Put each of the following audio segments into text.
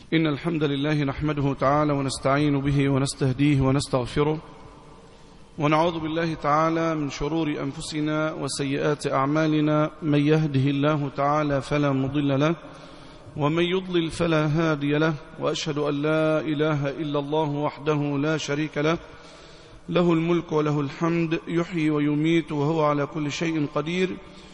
إن الحمد لله نحمده تعالى ونستعين به ونستهديه ونستغفره ونعوذ بالله تعالى من شرور أنفسنا وسيئات أعمالنا من يهده الله تعالى فلا مضل له ومن يضلل فلا هادي له وأشهد أن لا إله إلا الله وحده لا شريك له له الملك وله الحمد يحيي ويميت وهو على كل شيء قدير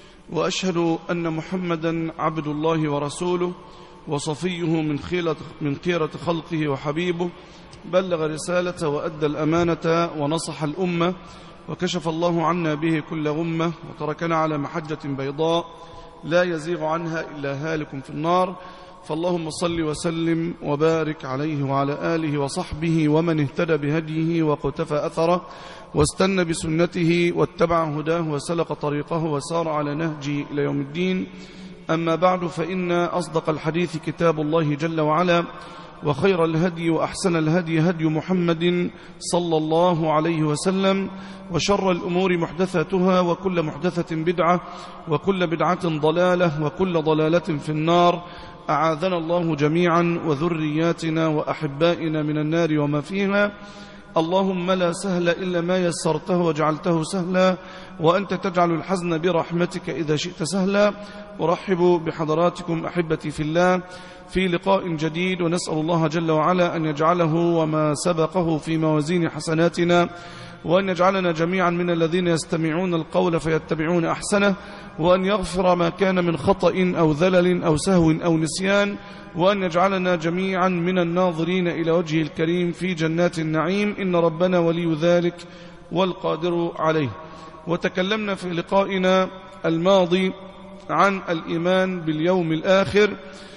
وأشهد أن محمدا عبد الله ورسوله وصفيه من خيرة, من خيرة خلقه وحبيبه بلغ رسالة وأدى الأمانة ونصح الأمة وكشف الله عنا به كل غمة وتركنا على محجة بيضاء لا يزيغ عنها إلا هالك في النار فاللهم صل وسلم وبارك عليه وعلى آله وصحبه ومن اهتدى بهديه وقتفى أثره واستنى بسنته واتبع هداه وسلق طريقه وسار على نهجه إلى يوم الدين أما بعد فإن أصدق الحديث كتاب الله جل وعلا وخير الهدي وأحسن الهدي هدي محمد صلى الله عليه وسلم وشر الأمور محدثاتها وكل محدثة بدعة وكل بدعة ضلالة وكل ضلالة في النار أعاذنا الله جميعا وذرياتنا وأحبائنا من النار وما فيها اللهم لا سهل إلا ما يسرته وجعلته سهلا وأنت تجعل الحزن برحمتك إذا شئت سهلا أرحب بحضراتكم أحبتي في الله في لقاء جديد ونسأل الله جل وعلا أن يجعله وما سبقه في موازين حسناتنا وأن يجعلنا جميعا من الذين يستمعون القول فيتبعون أحسنه وأن يغفر ما كان من خطأ أو ذلل أو سهو أو نسيان وأن يجعلنا جميعا من الناظرين إلى وجهه الكريم في جنات النعيم إن ربنا ولي ذلك والقادر عليه وتكلمنا في لقائنا الماضي عن الإيمان باليوم الآخر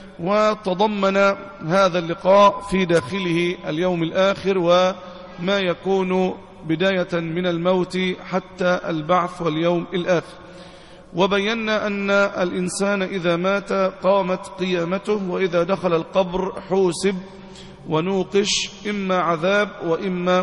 وتضمن هذا اللقاء في داخله اليوم الآخر وما يكون بداية من الموت حتى البعث واليوم الآخر وبينا أن الإنسان إذا مات قامت قيامته وإذا دخل القبر حوسب ونوقش إما عذاب وإما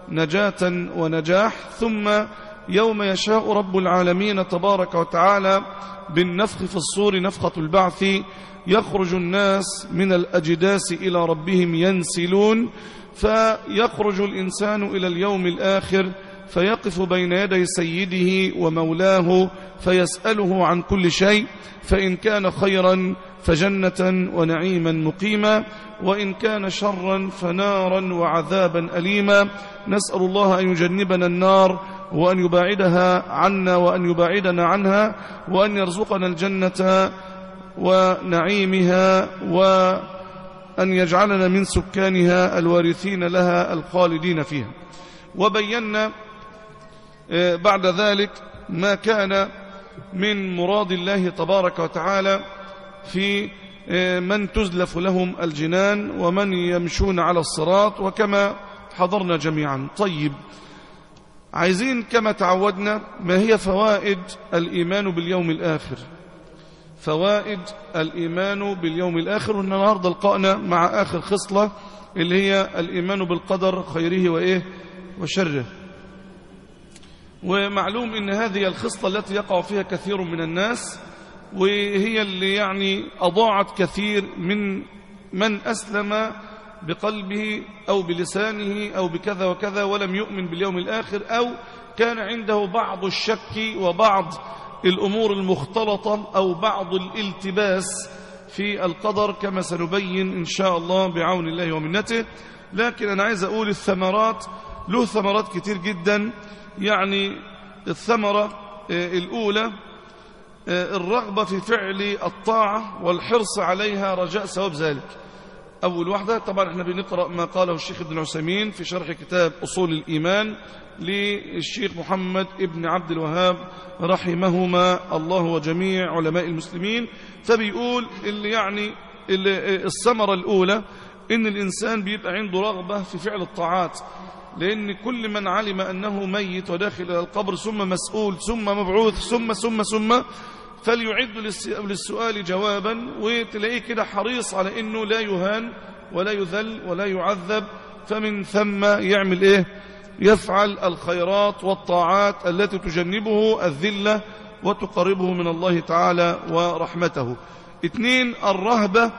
نجاة ونجاح ثم يوم يشاء رب العالمين تبارك وتعالى بالنفخ في الصور نفخة البعث يخرج الناس من الأجداس إلى ربهم ينسلون فيخرج الإنسان إلى اليوم الآخر فيقف بين يدي سيده ومولاه فيسأله عن كل شيء فإن كان خيرا فجنة ونعيما مقيما وإن كان شرا فنارا وعذابا أليما نسأل الله أن يجنبنا النار وأن يباعدها عنا وأن يباعدنا عنها وأن يرزقنا الجنة ونعيمها وأن يجعلنا من سكانها الوارثين لها الخالدين فيها وبينا بعد ذلك ما كان من مراد الله تبارك وتعالى في من تزلف لهم الجنان ومن يمشون على الصراط وكما حضرنا جميعا طيب عايزين كما تعودنا ما هي فوائد الإيمان باليوم الآخر فوائد الإيمان باليوم الآخر والنهاردة لقائنا مع آخر خصلة اللي هي الإيمان بالقدر خيره وإيه وشره ومعلوم ان هذه الخصلة التي يقع فيها كثير من الناس وهي اللي يعني أضاعت كثير من من أسلم بقلبه أو بلسانه أو بكذا وكذا ولم يؤمن باليوم الآخر أو كان عنده بعض الشك وبعض الأمور المختلطة أو بعض الالتباس في القدر كما سنبين إن شاء الله بعون الله ومنته لكن أنا عايز أقول الثمرات له ثمرات كتير جدا يعني الثمرة الأولى الرغبة في فعل الطاعة والحرص عليها رجاء ثواب ذلك أول واحدة طبعا احنا بنقرأ ما قاله الشيخ ابن عثيمين في شرح كتاب أصول الإيمان للشيخ محمد ابن عبد الوهاب رحمهما الله وجميع علماء المسلمين فبيقول اللي يعني اللي الثمرة الأولى إن الإنسان بيبقى عنده رغبة في فعل الطاعات لأن كل من علم أنه ميت وداخل إلى القبر ثم مسؤول ثم مبعوث ثم ثم ثم فليعد للسؤال جوابا وتلاقيه كده حريص على أنه لا يهان ولا يذل ولا يعذب فمن ثم يعمل إيه يفعل الخيرات والطاعات التي تجنبه الذلة وتقربه من الله تعالى ورحمته اثنين الرهبة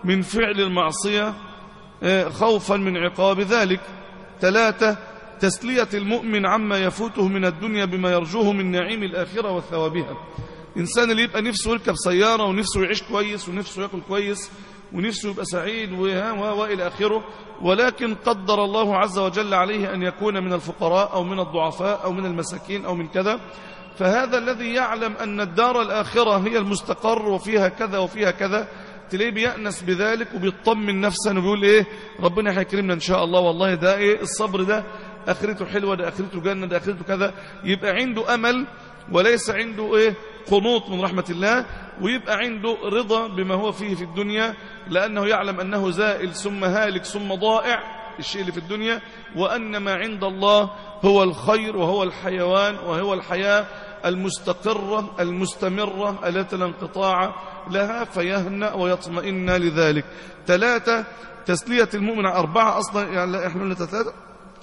من فعل المعصية آه، خوفا من عقاب ذلك ثلاثة تسلية المؤمن عما يفوته من الدنيا بما يرجوه من نعيم الآخرة وثوابها إنسان اللي يبقى نفسه يركب سيارة ونفسه يعيش كويس ونفسه يأكل كويس ونفسه يبقى سعيد وإلى آخره ولكن قدر الله عز وجل عليه أن يكون من الفقراء أو من الضعفاء أو من المساكين أو من كذا فهذا الذي يعلم أن الدار الآخرة هي المستقر وفيها كذا وفيها كذا تلاقيه بيأنس بذلك وبيطمن نفسه وبيقول إيه ربنا هيكرمنا إن شاء الله والله ده إيه الصبر ده آخرته حلوة ده آخرته جنة ده آخرته كذا يبقى عنده أمل وليس عنده إيه قنوط من رحمة الله ويبقى عنده رضا بما هو فيه في الدنيا لأنه يعلم أنه زائل ثم هالك ثم ضائع الشيء اللي في الدنيا وأن ما عند الله هو الخير وهو الحيوان وهو الحياة المستقرة المستمرة التي لا انقطاع لها فيهنأ ويطمئن لذلك ثلاثة تسلية المؤمن أربعة أصلا يعني إحنا قلنا ثلاثة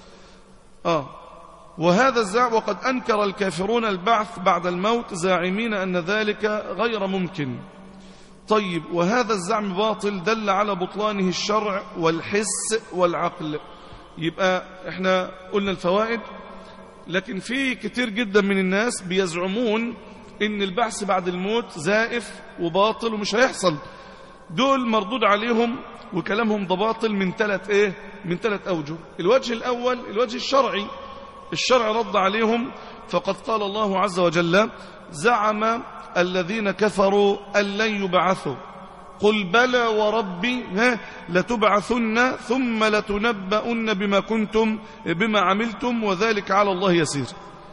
آه وهذا الزعم وقد أنكر الكافرون البعث بعد الموت زاعمين أن ذلك غير ممكن طيب وهذا الزعم باطل دل على بطلانه الشرع والحس والعقل يبقى احنا قلنا الفوائد لكن في كتير جدا من الناس بيزعمون ان البعث بعد الموت زائف وباطل ومش هيحصل دول مردود عليهم وكلامهم ده باطل من ثلاث ايه من ثلاث اوجه الوجه الاول الوجه الشرعي الشرع رد عليهم فقد قال الله عز وجل زعم الذين كفروا أن لن يبعثوا قل بلى وربي ها لتبعثن ثم لتنبؤن بما كنتم بما عملتم وذلك على الله يسير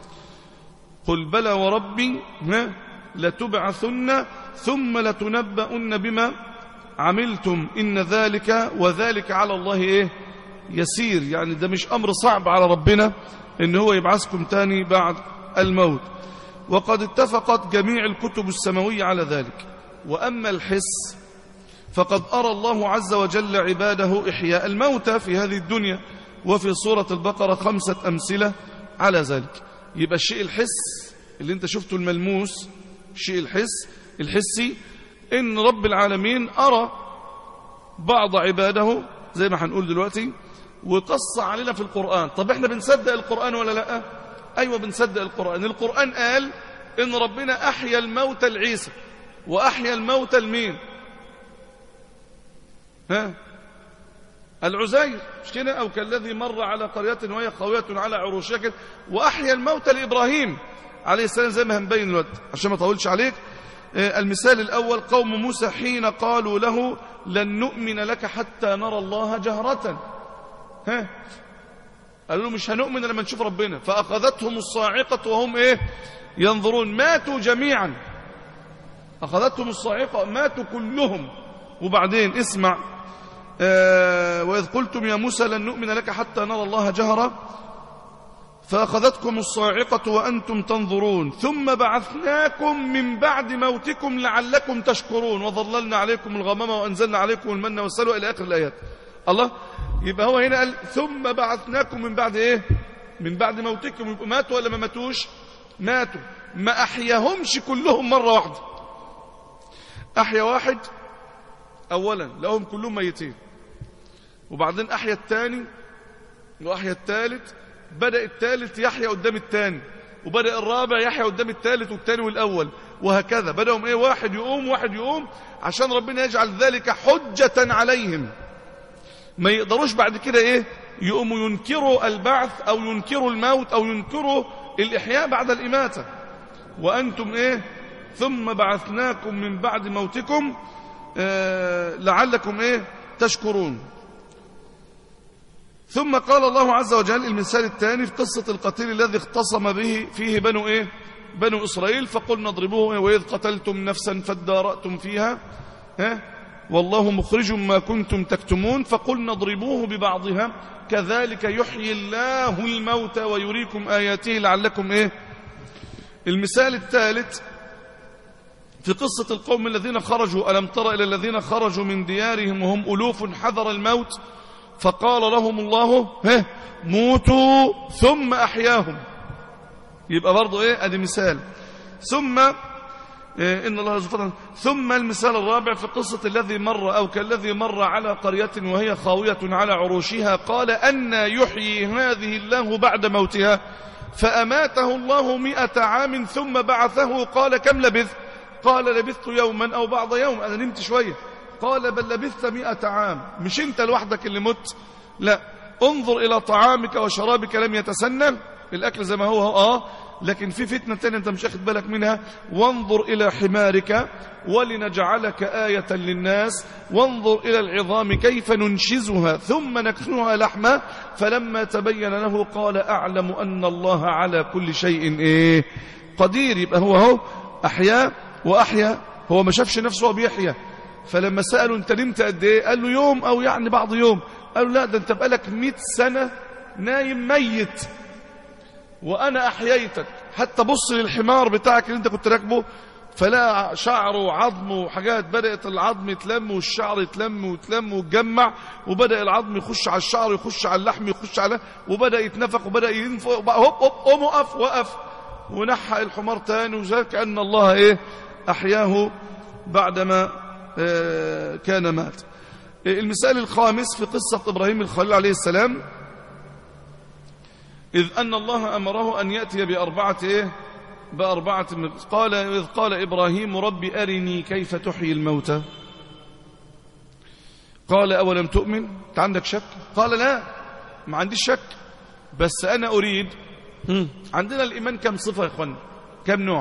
قل بلى وربي ها لتبعثن ثم لتنبؤن بما عملتم إن ذلك وذلك على الله إيه يسير يعني ده مش أمر صعب على ربنا إن هو يبعثكم تاني بعد الموت وقد اتفقت جميع الكتب السماوية على ذلك وأما الحس فقد أرى الله عز وجل عباده إحياء الموتى في هذه الدنيا وفي سورة البقرة خمسة أمثلة على ذلك يبقى الشيء الحس اللي انت شفته الملموس الشيء الحس الحسي ان رب العالمين أرى بعض عباده زي ما هنقول دلوقتي وقص علينا في القرآن طب احنا بنصدق القرآن ولا لا ايوه بنصدق القرآن القرآن قال ان ربنا احيا الموت العيسى واحيا الموت المين ها العزير مش كده او كالذي مر على قرية وهي خاوية على عروشها كده واحيا الموت لابراهيم عليه السلام زي ما هنبين الوقت عشان ما اطولش عليك المثال الاول قوم موسى حين قالوا له لن نؤمن لك حتى نرى الله جهرة ها قالوا له مش هنؤمن لما نشوف ربنا فأخذتهم الصاعقة وهم إيه ينظرون ماتوا جميعا أخذتهم الصاعقة ماتوا كلهم وبعدين اسمع آه وإذ قلتم يا موسى لن نؤمن لك حتى نرى الله جهرا فأخذتكم الصاعقة وأنتم تنظرون ثم بعثناكم من بعد موتكم لعلكم تشكرون وظللنا عليكم الغمام وأنزلنا عليكم المن والسلوى إلى آخر الآيات الله يبقى هو هنا قال ثم بعثناكم من بعد ايه من بعد موتكم يبقوا ماتوا ولا ما ماتوش ماتوا ما احياهمش كلهم مرة واحدة احيا واحد اولا لهم كلهم ميتين وبعدين احيا الثاني واحيا الثالث بدأ الثالث يحيا قدام الثاني وبدأ الرابع يحيا قدام الثالث والثاني والأول وهكذا بدأهم ايه واحد يقوم واحد يقوم عشان ربنا يجعل ذلك حجة عليهم ما يقدروش بعد كده ايه يقوموا ينكروا البعث او ينكروا الموت او ينكروا الاحياء بعد الاماتة وانتم ايه ثم بعثناكم من بعد موتكم آه لعلكم ايه تشكرون ثم قال الله عز وجل المثال الثاني في قصة القتيل الذي اختصم به فيه بنو ايه بنو اسرائيل فقلنا اضربوه واذ قتلتم نفسا فادارأتم فيها ها والله مخرج ما كنتم تكتمون فقلنا اضربوه ببعضها كذلك يحيي الله الموتى ويريكم آياته لعلكم إيه المثال الثالث في قصة القوم الذين خرجوا ألم تر إلى الذين خرجوا من ديارهم وهم ألوف حذر الموت فقال لهم الله ها موتوا ثم أحياهم يبقى برضو إيه أدي مثال ثم إيه، إن الله ذو فضل ثم المثال الرابع في قصة الذي مر أو كالذي مر على قرية وهي خاوية على عروشها قال أن يحيي هذه الله بعد موتها فأماته الله مئة عام ثم بعثه قال كم لبث قال لبثت يوما أو بعض يوم أنا نمت شوية قال بل لبثت مئة عام مش أنت لوحدك اللي مت لا انظر إلى طعامك وشرابك لم يتسنن الأكل زي ما هو آه لكن في فتنة تانية أنت مش أخذ بالك منها وانظر إلى حمارك ولنجعلك آية للناس وانظر إلى العظام كيف ننشزها ثم نكسوها لحما فلما تبين له قال أعلم أن الله على كل شيء إيه قدير يبقى هو هو أحيا وأحيا هو ما شافش نفسه وبيحيا فلما سألوا أنت نمت قد إيه قال له يوم أو يعني بعض يوم قالوا لا ده أنت بقالك مئة سنة نايم ميت وأنا أحييتك حتى بص للحمار بتاعك اللي أنت كنت راكبه فلا شعره وعظمه وحاجات بدأت العظم يتلم والشعر يتلم ويتلم ويتجمع وبدأ العظم يخش على الشعر يخش على اللحم يخش على وبدأ يتنفخ وبدأ ينفخ هوب هوب قوم وقف وقف ونحى الحمار تاني وزي كأن الله إيه أحياه بعدما آه كان مات المثال الخامس في قصة إبراهيم الخليل عليه السلام إذ أن الله أمره أن يأتي بأربعة إيه؟ بأربعة من قال إذ قال إبراهيم رب أرني كيف تحيي الموتى قال أولم تؤمن أنت عندك شك قال لا ما عنديش شك بس أنا أريد هم. عندنا الإيمان كم صفة يا إخوان كم نوع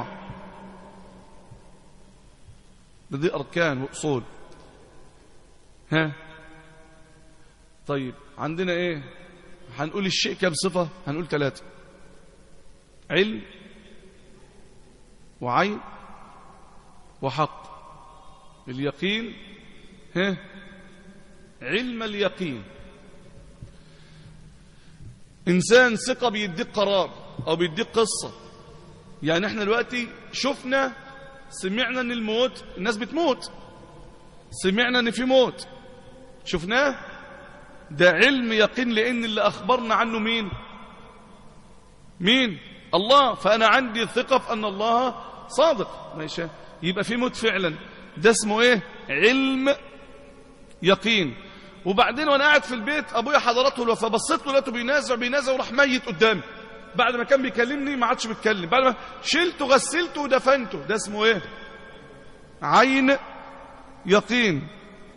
ده دي أركان وأصول ها طيب عندنا إيه هنقول الشيء كم صفة هنقول ثلاثة علم وعين وحق اليقين ها علم اليقين إنسان ثقة بيديك قرار أو بيديك قصة يعني احنا دلوقتي شفنا سمعنا ان الموت الناس بتموت سمعنا ان في موت شفناه ده علم يقين لأن اللي أخبرنا عنه مين مين الله فأنا عندي ثقة في أن الله صادق ماشي يبقى في موت فعلا ده اسمه ايه علم يقين وبعدين وانا قاعد في البيت ابويا حضرته الوفاه بصيت له لقيته بينازع بينازع وراح ميت قدامي بعد ما كان بيكلمني ما عادش بيتكلم بعد ما شلته غسلته ودفنته ده اسمه ايه عين يقين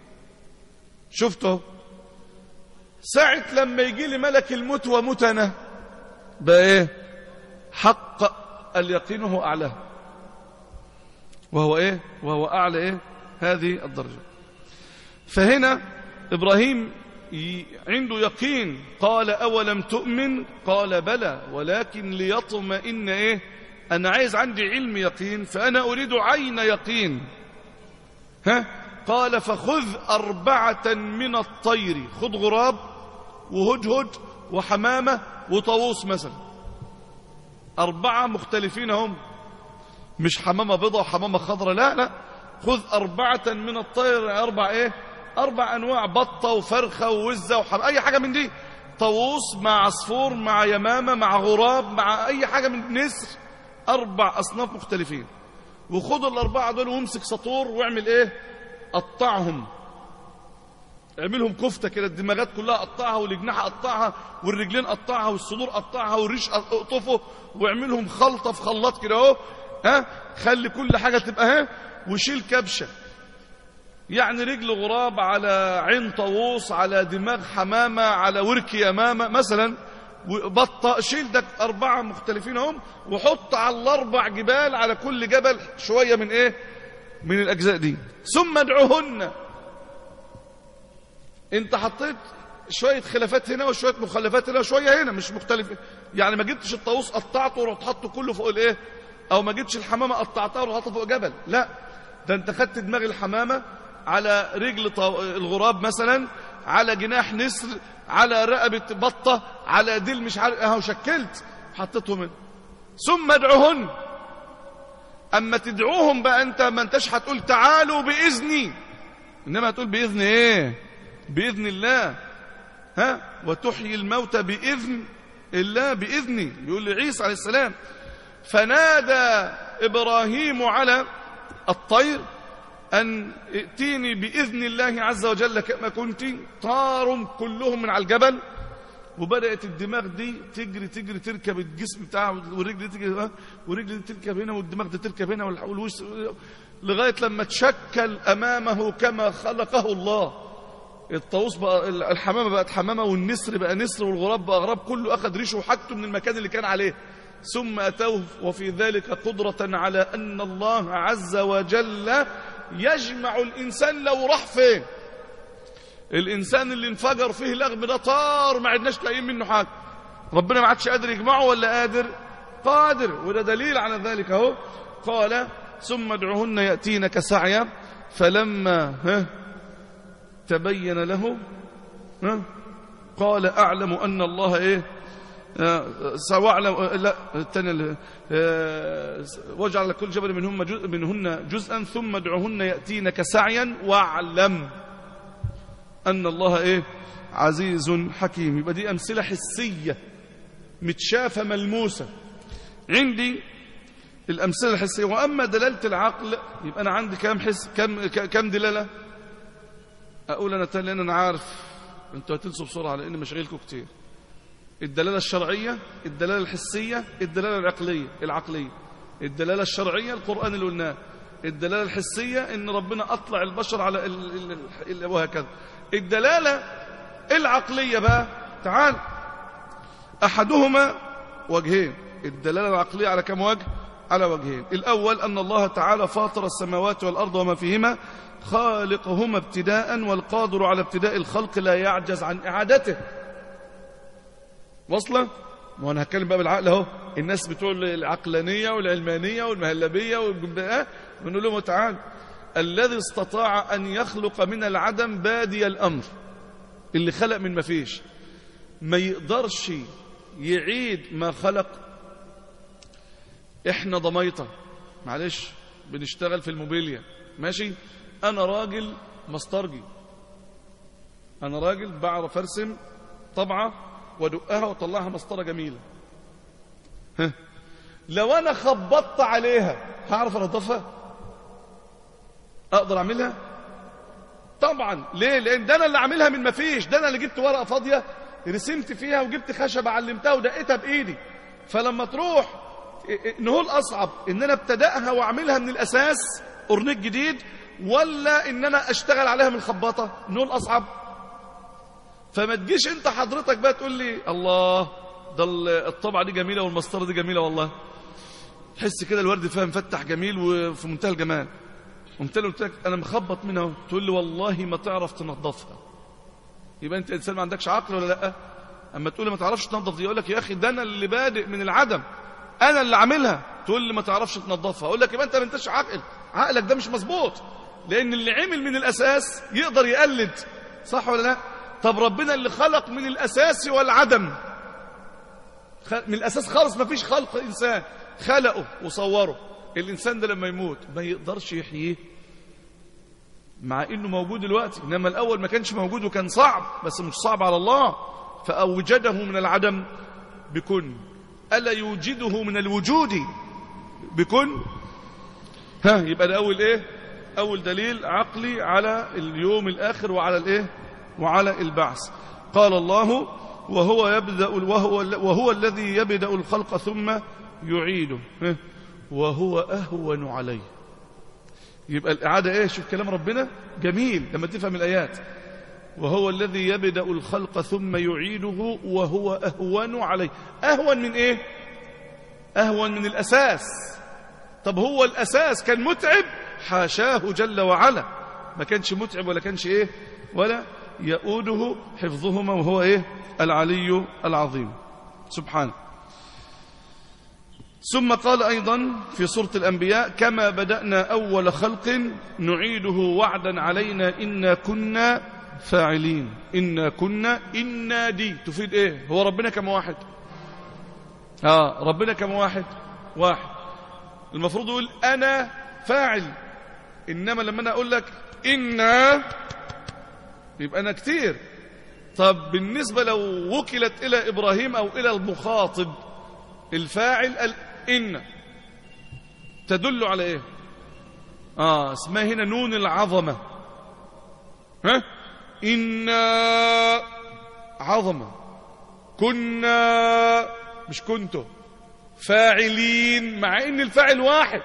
شفته ساعة لما يجي لي ملك الموت وموت انا بقى ايه حق اليقين هو اعلاه وهو ايه وهو اعلى ايه هذه الدرجة فهنا ابراهيم عنده يقين قال اولم تؤمن قال بلى ولكن ليطمئن ايه انا عايز عندي علم يقين فانا اريد عين يقين ها قال فخذ أربعة من الطير خذ غراب وهدهد وحمامة وطاووس مثلا أربعة مختلفين هم مش حمامة بيضة وحمامة خضراء لا لا خذ أربعة من الطير أربع إيه أربع أنواع بطة وفرخة ووزة وحمامة أي حاجة من دي طاووس مع عصفور مع يمامة مع غراب مع أي حاجة من نسر أربع أصناف مختلفين وخذ الأربعة دول وامسك سطور واعمل إيه قطعهم اعملهم كفتة كده الدماغات كلها قطعها والجناح قطعها والرجلين قطعها والصدور قطعها والريش اقطفه واعملهم خلطة في خلاط كده اهو ها خلي كل حاجة تبقى ها وشيل كبشة يعني رجل غراب على عين طاووس على دماغ حمامة على ورك يمامة مثلا بطة شيل ده أربعة مختلفين هم وحط على الأربع جبال على كل جبل شوية من إيه من الأجزاء دي ثم ادعوهن انت حطيت شوية خلافات هنا وشوية مخلفات هنا وشوية هنا مش مختلف يعني ما جبتش الطاووس قطعته ورحت حطه كله فوق الايه او ما جبتش الحمامة قطعتها ورحت حطه فوق جبل لا ده انت خدت دماغ الحمامة على رجل طو... الغراب مثلا على جناح نسر على رقبة بطة على ديل مش عارف اهو شكلت حطيتهم هنا ثم ادعوهن اما تدعوهم بقى انت ما انتش هتقول تعالوا باذني انما هتقول باذن ايه باذن الله ها وتحيي الموتى باذن الله باذني بيقول لعيسى عليه السلام فنادى ابراهيم على الطير أن ائتيني بإذن الله عز وجل كما كنت طار كلهم من على الجبل وبدأت الدماغ دي تجري تجري تركب الجسم بتاعه والرجل دي تجري والرجل دي تركب هنا والدماغ دي تركب هنا والوش لغاية لما تشكل أمامه كما خلقه الله الطاووس بقى الحمامة بقت حمامة والنسر بقى نسر والغراب بقى غراب كله أخذ ريشه وحاجته من المكان اللي كان عليه ثم أتوه وفي ذلك قدرة على أن الله عز وجل يجمع الإنسان لو راح فين الإنسان اللي انفجر فيه لغم ده طار ما عدناش لاقيين منه حاجة ربنا ما عادش قادر يجمعه ولا قادر قادر وده دليل على ذلك اهو قال ثم ادعوهن يأتينك سعيا فلما ها تبين له ها قال أعلم أن الله إيه سواعلم لا الثانية واجعل كل جبل منهم جزء منهن جزءا ثم ادعوهن يأتينك سعيا واعلم أن الله إيه عزيز حكيم يبقى دي أمثلة حسية متشافة ملموسة عندي الأمثلة الحسية وأما دلالة العقل يبقى أنا عندي كم حس كم كم دلالة أقول أنا تاني لأن أنا عارف أنتوا هتنسوا بسرعة لأن مشاغلكم كتير الدلالة الشرعية الدلالة الحسية الدلالة العقلية العقلية الدلالة الشرعية القرآن اللي قلناه الدلالة الحسية ان ربنا اطلع البشر على ال ال ال وهكذا الدلالة العقلية بقى تعال احدهما وجهين الدلالة العقلية على كم وجه على وجهين الاول ان الله تعالى فاطر السماوات والارض وما فيهما خالقهما ابتداء والقادر على ابتداء الخلق لا يعجز عن اعادته واصله ما انا هتكلم بقى بالعقل اهو الناس بتوع العقلانيه والعلمانيه والمهلبيه والجمباء بنقول لهم تعال الذي استطاع ان يخلق من العدم بادي الامر اللي خلق من ما فيش ما يقدرش يعيد ما خلق احنا ضميطه معلش بنشتغل في الموبيليا ماشي انا راجل مسترجي انا راجل بعرف ارسم طبعه وادقها واطلعها مسطره جميله ها لو انا خبطت عليها هعرف انضفها اقدر اعملها طبعا ليه لان ده انا اللي عاملها من ما فيش ده انا اللي جبت ورقه فاضيه رسمت فيها وجبت خشبه علمتها ودقيتها بايدي فلما تروح نهو الاصعب ان انا ابتداها واعملها من الاساس اورنيك جديد ولا ان انا اشتغل عليها من الخباطه نهو الاصعب فما تجيش انت حضرتك بقى تقول لي الله ده الطبعه دي جميله والمسطره دي جميله والله تحس كده الورد فيها مفتح جميل وفي منتهى الجمال قمت له قلت لك انا مخبط منها اهو تقول لي والله ما تعرف تنظفها يبقى انت انسان ما عندكش عقل ولا لا اما تقول لي ما تعرفش تنظف دي يقول لك يا اخي ده انا اللي بادئ من العدم انا اللي عاملها تقول لي ما تعرفش تنظفها اقول لك يبقى انت ما انتش عاقل عقلك ده مش مظبوط لان اللي عمل من الاساس يقدر يقلد صح ولا لا طب ربنا اللي خلق من الاساس والعدم من الاساس خالص ما فيش خلق انسان خلقه وصوره الانسان ده لما يموت ما يقدرش يحييه مع انه موجود دلوقتي انما الاول ما كانش موجود وكان صعب بس مش صعب على الله فاوجده من العدم بكن الا يوجده من الوجود بكن ها يبقى ده اول ايه اول دليل عقلي على اليوم الاخر وعلى الايه وعلى البعث قال الله وهو يبدا وهو وهو الذي يبدا الخلق ثم يعيده وهو اهون عليه يبقى الاعاده ايه شوف كلام ربنا جميل لما تفهم الايات وهو الذي يبدا الخلق ثم يعيده وهو اهون عليه اهون من ايه اهون من الاساس طب هو الاساس كان متعب حاشاه جل وعلا ما كانش متعب ولا كانش ايه ولا يؤوده حفظهما وهو ايه العلي العظيم سبحانه ثم قال أيضا في سورة الأنبياء كما بدأنا أول خلق نعيده وعدا علينا إنا كنا فاعلين إنا كنا إنا دي تفيد إيه هو ربنا كم واحد آه ربنا كم واحد واحد المفروض يقول أنا فاعل إنما لما أنا أقول لك إنا يبقى أنا كتير طب بالنسبة لو وكلت إلى إبراهيم أو إلى المخاطب الفاعل قال إن تدل على إيه آه اسمها هنا نون العظمة ها إنا عظمة كنا مش كنتم فاعلين مع ان الفاعل واحد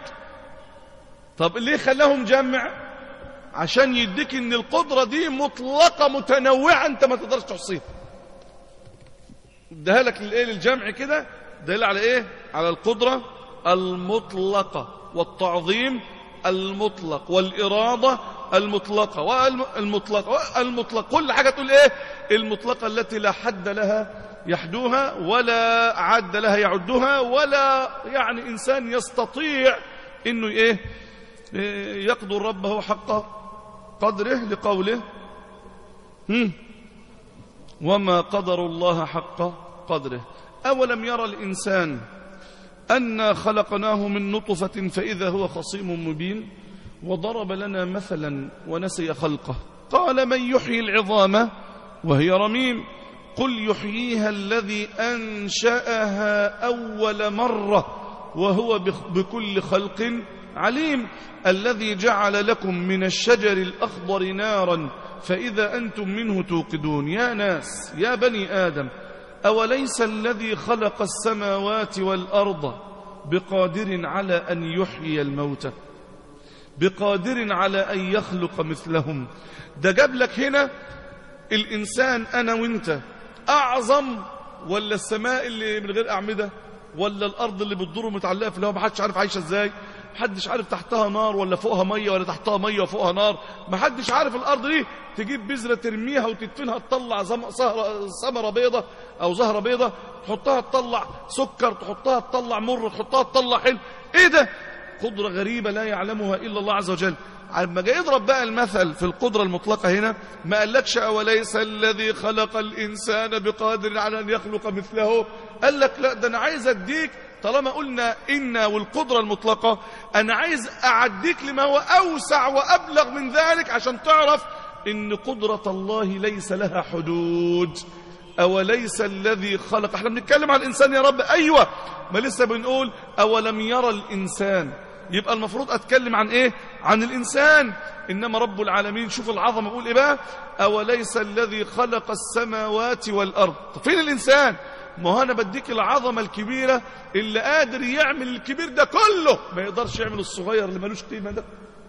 طب ليه خلاهم جمع عشان يديك ان القدرة دي مطلقة متنوعة انت ما تقدرش تحصيها اديها لك للايه للجمع كده دليل على ايه على القدرة المطلقة والتعظيم المطلق والإرادة المطلقة والمطلقة المطلق كل حاجة تقول ايه المطلقة التي لا حد لها يحدوها ولا عد لها يعدها ولا يعني إنسان يستطيع إنه إيه يقدر ربه حق قدره لقوله هم وما قدر الله حق قدره أولم يرى الإنسان أنا خلقناه من نطفة فإذا هو خصيم مبين وضرب لنا مثلا ونسي خلقه قال من يحيي العظام وهي رميم قل يحييها الذي أنشأها أول مرة وهو بكل خلق عليم الذي جعل لكم من الشجر الأخضر نارا فإذا أنتم منه توقدون يا ناس يا بني آدم أوليس الذي خلق السماوات والأرض بقادر على أن يحيي الموتى بقادر على أن يخلق مثلهم ده جاب لك هنا الإنسان أنا وإنت أعظم ولا السماء اللي من غير أعمدة ولا الأرض اللي بتدور متعلقة في الهواء محدش عارف عايشة إزاي محدش عارف تحتها نار ولا فوقها مية ولا تحتها مية وفوقها نار محدش عارف الأرض دي تجيب بذرة ترميها وتدفنها تطلع ثمرة بيضة أو زهرة بيضة تحطها تطلع سكر تحطها تطلع مر تحطها تطلع حلو إيه ده قدرة غريبة لا يعلمها إلا الله عز وجل لما جاي يضرب بقى المثل في القدرة المطلقة هنا ما قالكش أوليس الذي خلق الإنسان بقادر على أن يخلق مثله قال لك لا ده أنا عايز أديك طالما قلنا إن والقدرة المطلقة أنا عايز أعديك لما هو أوسع وأبلغ من ذلك عشان تعرف إن قدرة الله ليس لها حدود أوليس الذي خلق احنا بنتكلم عن الإنسان يا رب أيوة ما لسه بنقول أولم يرى الإنسان يبقى المفروض أتكلم عن إيه عن الإنسان إنما رب العالمين شوف العظمة أقول إيه بقى أوليس الذي خلق السماوات والأرض فين الإنسان ما هو أنا بديك العظمة الكبيرة اللي قادر يعمل الكبير ده كله ما يقدرش يعمل الصغير اللي ملوش قيمة ده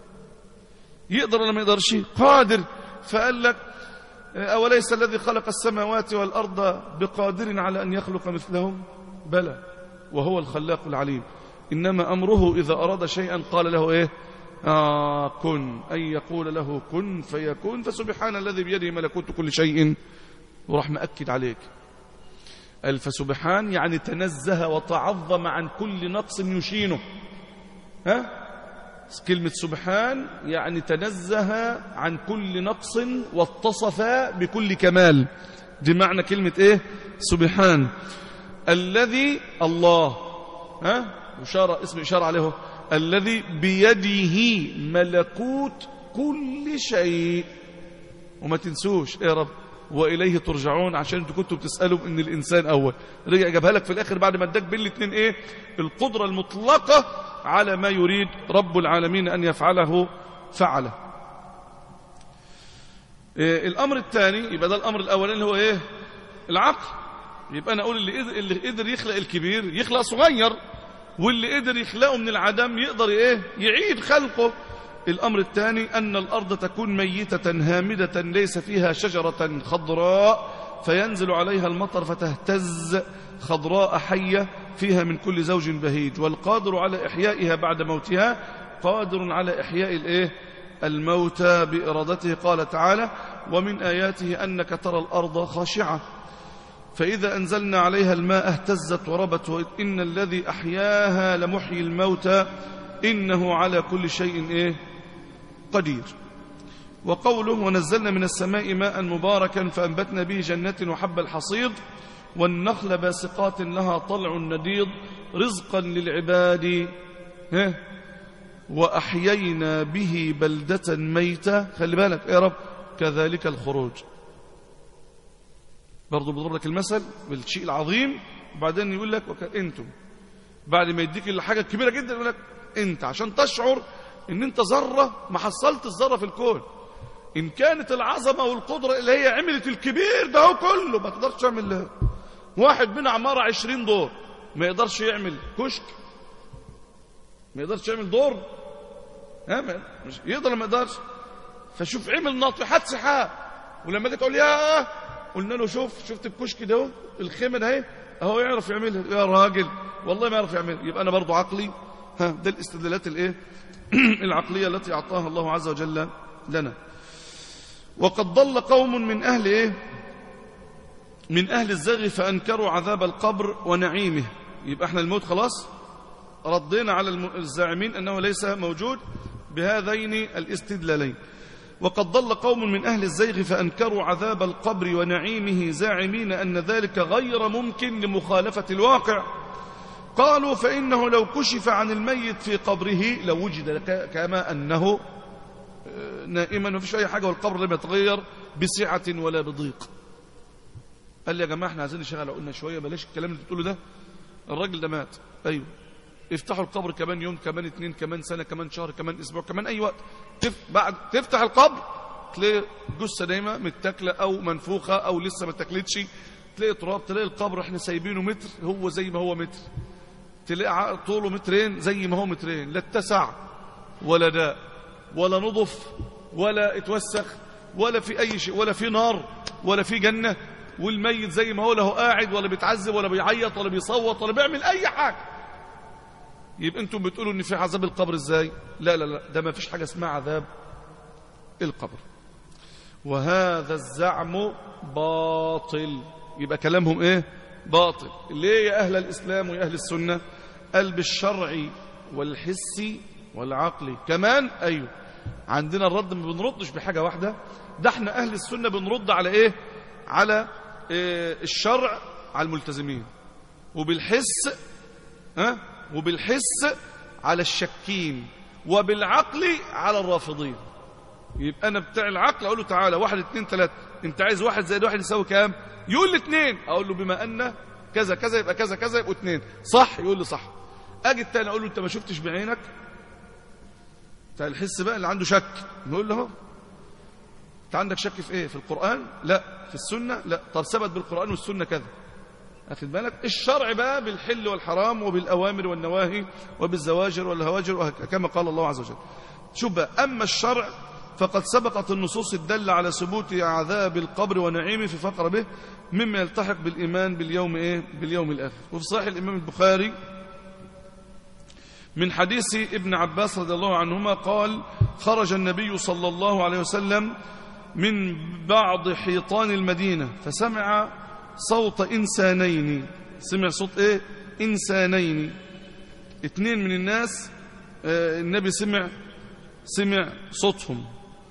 يقدر ولا ما يقدرش قادر فقال لك أوليس الذي خلق السماوات والأرض بقادر على أن يخلق مثلهم بلى وهو الخلاق العليم إنما أمره إذا أراد شيئا قال له إيه آه كن أن يقول له كن فيكون فسبحان الذي بيده ملكوت كل شيء وراح مأكد عليك قال فسبحان يعني تنزه وتعظم عن كل نقص يشينه ها كلمة سبحان يعني تنزه عن كل نقص واتصف بكل كمال دي معنى كلمة ايه سبحان الذي الله ها إشارة اسم إشارة عليه الذي بيده ملكوت كل شيء وما تنسوش ايه يا رب وإليه ترجعون عشان انتوا كنتوا بتسألوا ان الإنسان أول رجع جابها لك في الآخر بعد ما اداك بين الاثنين ايه القدرة المطلقة على ما يريد رب العالمين أن يفعله فعله إيه الأمر الثاني يبقى ده الأمر الأولاني اللي هو إيه العقل يبقى أنا أقول اللي قدر, اللي قدر يخلق الكبير يخلق صغير واللي قدر يخلقه من العدم يقدر إيه يعيد خلقه الأمر الثاني أن الأرض تكون ميتة هامدة ليس فيها شجرة خضراء فينزل عليها المطر فتهتز خضراء حية فيها من كل زوج بهيج والقادر على إحيائها بعد موتها قادر على إحياء الإيه الموتى بإرادته قال تعالى ومن آياته أنك ترى الأرض خاشعة فإذا أنزلنا عليها الماء اهتزت وربت إن الذي أحياها لمحيي الموتى إنه على كل شيء إيه قدير وقوله ونزلنا من السماء ماء مباركا فأنبتنا به جنات وحب الحصيد والنخل باسقات لها طلع نديض رزقا للعباد وأحيينا به بلدة ميتة خلي بالك يا رب كذلك الخروج برضو بضرب لك المثل بالشيء العظيم وبعدين يقول لك انتم بعد ما يديك الحاجة الكبيرة جدا يقول لك انت عشان تشعر ان انت ذرة ما حصلت الذرة في الكون ان كانت العظمة والقدرة اللي هي عملت الكبير ده هو كله ما تقدرش تعمل واحد بين عمارة عشرين دور ما يقدرش يعمل كشك ما يقدرش يعمل دور ها ما- مش يقدر ولا ما يقدرش فشوف عمل ناطحات سحاب ولما جيت تقول يا قلنا له شوف شفت الكشك ده اهو الخيمه ده اهي اهو يعرف يعملها يا راجل والله ما يعرف يعملها يبقى انا برضو عقلي ها ده الاستدلالات الايه العقليه التي اعطاها الله عز وجل لنا وقد ضل قوم من اهل ايه من اهل الزغ فانكروا عذاب القبر ونعيمه يبقى احنا الموت خلاص ردينا على الم- الزاعمين أنه ليس موجود بهذين الاستدلالين وقد ضل قوم من أهل الزيغ فأنكروا عذاب القبر ونعيمه زاعمين أن ذلك غير ممكن لمخالفة الواقع قالوا فإنه لو كشف عن الميت في قبره لوجد ك- كما أنه آه، نائما ما فيش أي حاجة والقبر لم يتغير بسعة ولا بضيق قال لي يا جماعة احنا عايزين نشغل عقولنا شوية بلاش الكلام اللي بتقوله ده الراجل ده مات أيوه افتحوا القبر كمان يوم كمان اتنين كمان سنة كمان شهر كمان اسبوع كمان اي وقت تف... بعد تفتح القبر تلاقي جثة نايمة متاكلة او منفوخة او لسه ما اتاكلتش تلاقي تراب تلاقي القبر احنا سايبينه متر هو زي ما هو متر تلاقي ع- طوله مترين زي ما هو مترين لا اتسع ولا داء ولا نضف ولا اتوسخ ولا في اي شيء ولا في نار ولا في جنة والميت زي ما هو لا هو قاعد ولا بيتعذب ولا بيعيط ولا بيصوت ولا بيعمل اي حاجة يبقى انتم بتقولوا ان في عذاب القبر ازاي لا لا لا ده ما فيش حاجة اسمها عذاب القبر وهذا الزعم باطل يبقى كلامهم ايه باطل ليه يا اهل الاسلام ويا اهل السنة قال بالشرع والحسي والعقلي كمان ايوه عندنا الرد ما بنردش بحاجة واحدة ده احنا اهل السنة بنرد على ايه على إيه الشرع على الملتزمين وبالحس ها وبالحس على الشكين وبالعقل على الرافضين يبقى انا بتاع العقل اقول له تعالى واحد اتنين تلاته انت عايز واحد زائد واحد يساوي كام يقول لي اتنين اقول له بما ان كذا كذا يبقى كذا كذا يبقوا اتنين صح يقول لي صح اجي التاني اقول له انت ما شفتش بعينك بتاع الحس بقى اللي عنده شك نقول له اهو انت عندك شك في ايه في القران لا في السنه لا طب ثبت بالقران والسنه كذا أخذ بالك الشرع بقى بالحل والحرام وبالأوامر والنواهي وبالزواجر والهواجر وهك- كما قال الله عز وجل شوف بقى أما الشرع فقد سبقت النصوص الدالة على ثبوت عذاب القبر ونعيمه في فقر به مما يلتحق بالإيمان باليوم إيه باليوم الآخر وفي صحيح الإمام البخاري من حديث ابن عباس رضي الله عنهما قال خرج النبي صلى الله عليه وسلم من بعض حيطان المدينة فسمع صوت إنسانين سمع صوت إيه إنسانين اتنين من الناس آه، النبي سمع سمع صوتهم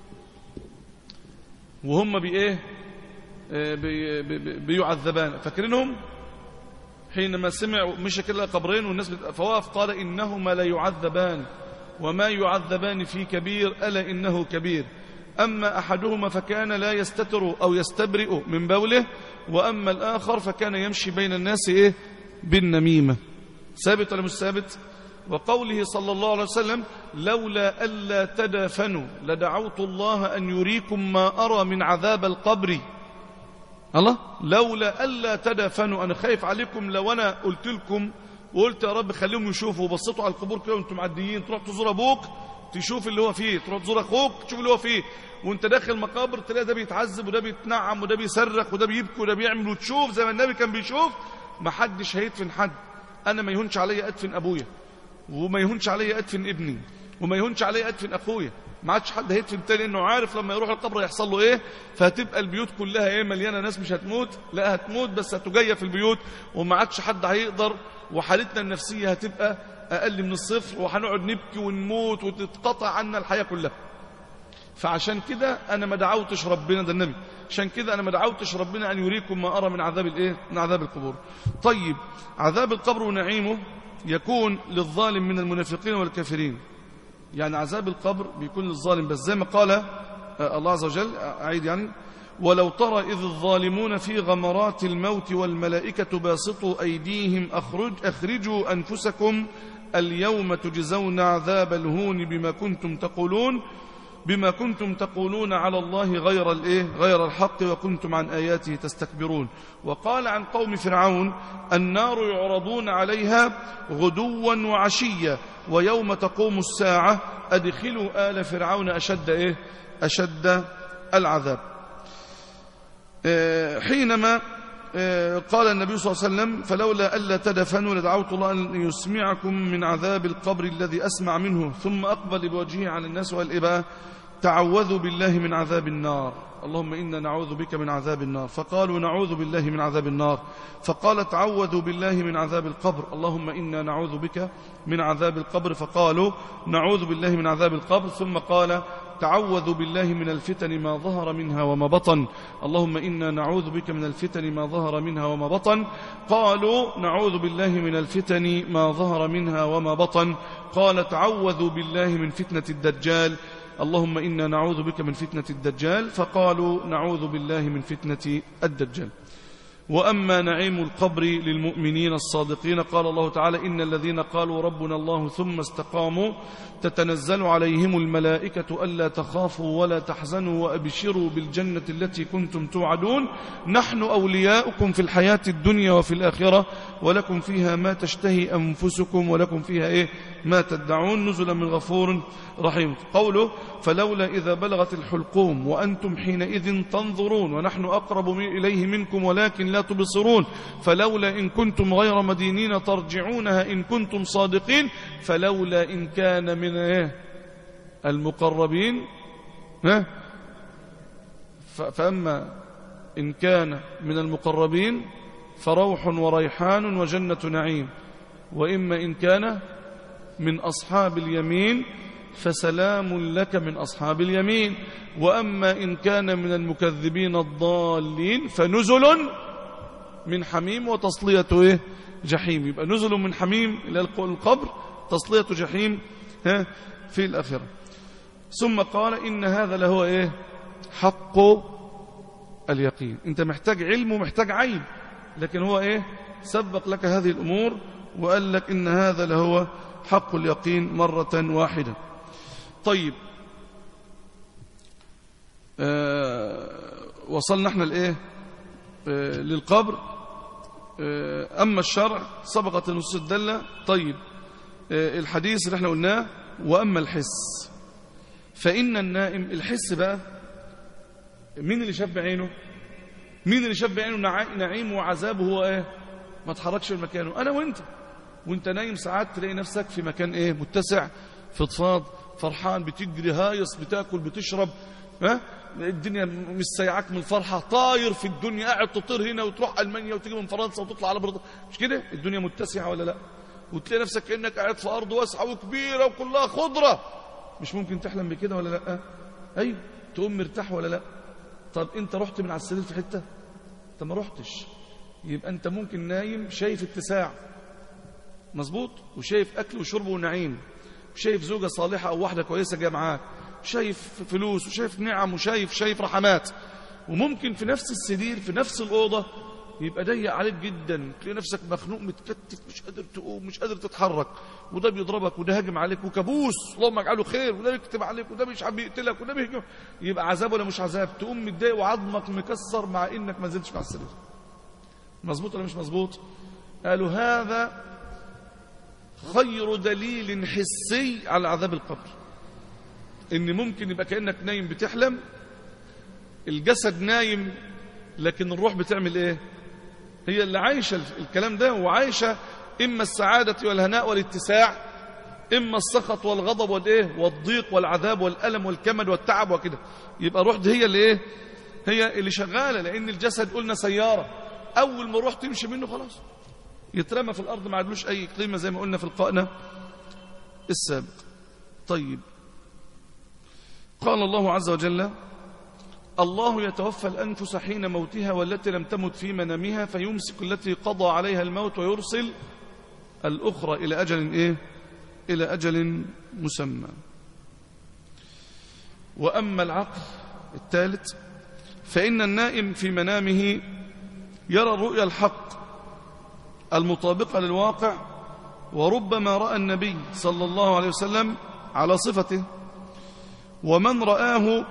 وهم بإيه آه، بي- بي- بي- بيعذبان فاكرينهم حينما سمع مشى كده قبرين والناس بت... فوقف قال إنهما لا يعذبان وما يعذبان في كبير ألا إنه كبير أما أحدهما فكان لا يستتر أو يستبرئ من بوله وأما الآخر فكان يمشي بين الناس إيه بالنميمة ثابت ولا مش ثابت وقوله صلى الله عليه وسلم لولا ألا تدافنوا لدعوت الله أن يريكم ما أرى من عذاب القبر الله لولا ألا تدفنوا أنا خايف عليكم لو أنا قلت لكم وقلت يا رب خليهم يشوفوا وبصيتوا على القبور كده وانتم معديين تروح تزور أبوك تشوف اللي هو فيه تروح تزور أخوك تشوف اللي هو فيه وانت داخل مقابر تلاقي ده بيتعذب وده بيتنعم وده بيصرخ وده بيبكي وده بيعمل وتشوف زي ما النبي كان بيشوف ما حدش هيدفن حد أنا ما يهونش عليا أدفن أبويا وما يهونش عليا أدفن ابني وما يهونش عليا أدفن أخويا ما عادش حد هيدفن تاني انه عارف لما يروح القبر يحصل له ايه فهتبقى البيوت كلها ايه مليانه ناس مش هتموت لا هتموت بس هتجية في البيوت وما عادش حد هيقدر وحالتنا النفسيه هتبقى اقل من الصفر وهنقعد نبكي ونموت وتتقطع عنا الحياه كلها فعشان كده انا ما دعوتش ربنا ده النبي عشان كده انا ما دعوتش ربنا ان يريكم ما ارى من عذاب الايه من عذاب القبور طيب عذاب القبر ونعيمه يكون للظالم من المنافقين والكافرين يعني عذاب القبر بيكون للظالم بس زي ما قال آه، الله عز وجل آه، أعيد يعني ولو ترى إذ الظالمون في غمرات الموت والملائكة باسطوا أيديهم أخرج أخرجوا أنفسكم اليوم تجزون عذاب الهون بما كنتم تقولون بما كنتم تقولون على الله غير الايه غير الحق وكنتم عن اياته تستكبرون وقال عن قوم فرعون النار يعرضون عليها غدوا وعشيا ويوم تقوم الساعه ادخلوا ال فرعون اشد ايه اشد العذاب آه، حينما آه، قال النبي صلى الله عليه وسلم فلولا ألا تدفنوا لدعوت الله أن يسمعكم من عذاب القبر الذي أسمع منه ثم أقبل بوجهه على الناس والإباء تعوذوا بالله من عذاب النار اللهم إنا نعوذ بك من عذاب النار فقالوا نعوذ بالله من عذاب النار فقال تعوذوا بالله من عذاب القبر اللهم إنا نعوذ بك من عذاب القبر فقالوا نعوذ بالله من عذاب القبر ثم قال تعوذوا بالله من الفتن ما ظهر منها وما بطن اللهم إنا نعوذ بك من الفتن ما ظهر منها وما بطن قالوا نعوذ بالله من الفتن ما ظهر منها وما بطن قال تعوذوا بالله من فتنة الدجال اللهم إنا نعوذ بك من فتنة الدجال فقالوا نعوذ بالله من فتنة الدجال وأما نعيم القبر للمؤمنين الصادقين قال الله تعالى إن الذين قالوا ربنا الله ثم استقاموا تتنزل عليهم الملائكة ألا تخافوا ولا تحزنوا وأبشروا بالجنة التي كنتم توعدون نحن أولياؤكم في الحياة الدنيا وفي الآخرة ولكم فيها ما تشتهي أنفسكم ولكم فيها إيه ما تدعون نزلا من غفور رحيم قوله فلولا إذا بلغت الحلقوم وأنتم حينئذ تنظرون ونحن أقرب إليه منكم ولكن لا تبصرون فلولا إن كنتم غير مدينين ترجعونها إن كنتم صادقين فلولا إن كان من إيه المقربين ها فأما إن كان من المقربين فروح وريحان وجنة نعيم وإما إن كان من أصحاب اليمين فسلام لك من أصحاب اليمين وأما إن كان من المكذبين الضالين فنزل من حميم وتصلية إيه؟ جحيم يبقى نزل من حميم إلى القبر تصلية جحيم ها في الآخرة ثم قال إن هذا لهو إيه حق اليقين أنت محتاج علم ومحتاج عين لكن هو إيه سبق لك هذه الأمور وقال لك إن هذا لهو حق اليقين مرة واحدة طيب آه وصلنا احنا لايه آه للقبر آه اما الشرع سبقت النصوص الداله طيب آه الحديث اللي احنا قلناه واما الحس فان النائم الحس بقى مين اللي شاف بعينه مين اللي شاف بعينه نعيم وعذاب هو ايه ما تحركش من مكانه انا وانت وانت نايم ساعات تلاقي نفسك في مكان ايه متسع فضفاض فرحان بتجري هايص بتاكل بتشرب ها الدنيا مش سايعاك من الفرحة طاير في الدنيا قاعد تطير هنا وتروح ألمانيا وتيجي من فرنسا وتطلع على بريطانيا مش كده الدنيا متسعة ولا لا وتلاقي نفسك كأنك قاعد في أرض واسعة وكبيرة وكلها خضرة مش ممكن تحلم بكده ولا لا أيوه تقوم مرتاح ولا لا طب أنت رحت من على السرير في حتة أنت ما رحتش يبقى أنت ممكن نايم شايف اتساع مظبوط وشايف أكل وشرب ونعيم وشايف زوجة صالحة أو واحدة كويسة جايه معاك شايف فلوس وشايف نعم وشايف شايف رحمات وممكن في نفس السرير في نفس الأوضة يبقى ضيق عليك جدا تلاقي نفسك مخنوق متكتف مش قادر تقوم مش قادر تتحرك وده بيضربك وده هاجم عليك وكابوس اللهم اجعله خير وده بيكتب عليك وده مش عم يقتلك وده بيهجم يبقى عذاب ولا مش عذاب تقوم متضايق وعظمك مكسر مع انك ما نزلتش على السرير مظبوط ولا مش مظبوط قالوا هذا خير دليل حسي على عذاب القبر ان ممكن يبقى كانك نايم بتحلم الجسد نايم لكن الروح بتعمل ايه هي اللي عايشه الكلام ده وعايشه اما السعاده والهناء والاتساع اما السخط والغضب والايه والضيق والعذاب والالم والكمد والتعب وكده يبقى الروح دي هي اللي ايه هي اللي شغاله لان الجسد قلنا سياره اول ما الروح تمشي منه خلاص يترمى في الأرض ما عدلوش أي قيمة زي ما قلنا في القائنة السابق طيب قال الله عز وجل الله يتوفى الأنفس حين موتها والتي لم تمت في منامها فيمسك التي قضى عليها الموت ويرسل الأخرى إلى أجل إيه؟ إلى أجل مسمى وأما العقل الثالث فإن النائم في منامه يرى الرؤيا الحق المطابقة للواقع وربما رأى النبي صلى الله عليه وسلم على صفته ومن رآه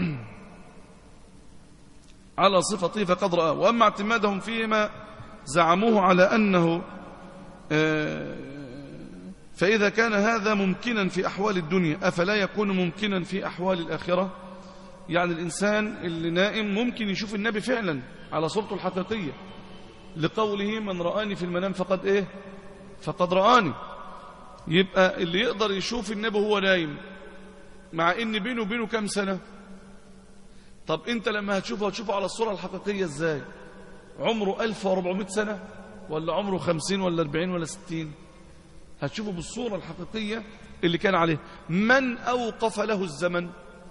على صفته فقد رآه وأما اعتمادهم فيما زعموه على أنه آه، فإذا كان هذا ممكنا في أحوال الدنيا أفلا يكون ممكنا في أحوال الآخرة يعني الإنسان اللي نائم ممكن يشوف النبي فعلا على صورته الحقيقية لقوله من رآني في المنام فقد إيه فقد رآني يبقى اللي يقدر يشوف النبي وهو نايم مع ان بينه وبينه كام سنة طب انت لما هتشوفه هتشوفه على الصورة الحقيقية ازاي عمره 1400 سنة ولا عمره 50 ولا 40 ولا 60 هتشوفه بالصورة الحقيقية اللي كان عليه من أوقف له الزمن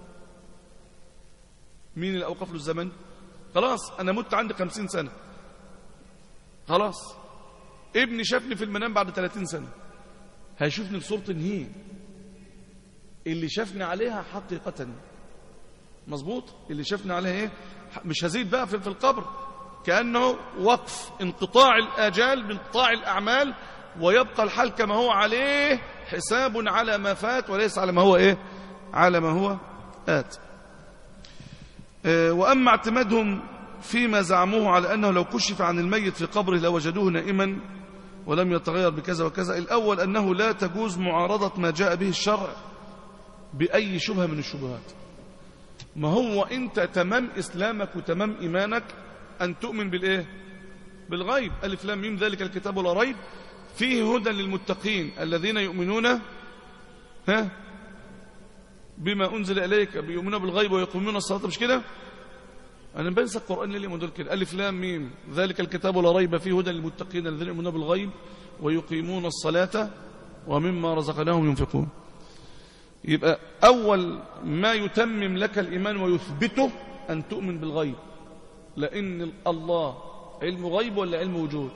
مين اللي أوقف له الزمن خلاص أنا مت عندي 50 سنة خلاص ابني شافني في المنام بعد 30 سنة هيشوفني بصورة هي اللي شافني عليها حقيقة مظبوط اللي شافني عليها ايه مش هزيد بقى في في القبر كأنه وقف انقطاع الآجال بانقطاع الأعمال ويبقى الحال كما هو عليه حساب على ما فات وليس على ما هو ايه على ما هو آت آه، وأما اعتمادهم فيما زعموه على أنه لو كشف عن الميت في قبره لوجدوه نائما ولم يتغير بكذا وكذا الأول أنه لا تجوز معارضة ما جاء به الشرع بأي شبهة من الشبهات ما هو أنت تمام إسلامك وتمام إيمانك أن تؤمن بالإيه بالغيب ألف لام ميم ذلك الكتاب لا ريب فيه هدى للمتقين الذين يؤمنون ها بما أنزل إليك بيؤمنون بالغيب ويقومون الصلاة مش كده أنا بنسى القرآن ليه مدول كده ألف لام ميم ذلك الكتاب لا ريب فيه هدى للمتقين الذين يؤمنون بالغيب ويقيمون الصلاة ومما رزقناهم ينفقون يبقى أول ما يتمم لك الإيمان ويثبته أن تؤمن بالغيب لأن الله علم غيب ولا علم وجود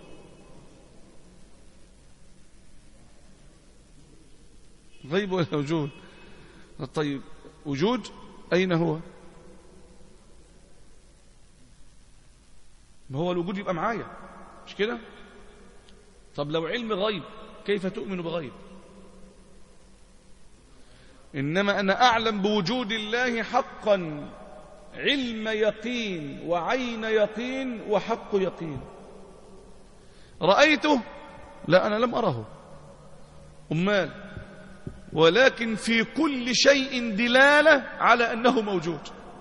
غيب ولا وجود طيب وجود أين هو ما هو الوجود يبقى معايا مش كده طب لو علم غيب كيف تؤمن بغيب إنما أنا أعلم بوجود الله حقا علم يقين وعين يقين وحق يقين رأيته لا أنا لم أره أمال ولكن في كل شيء دلالة على أنه موجود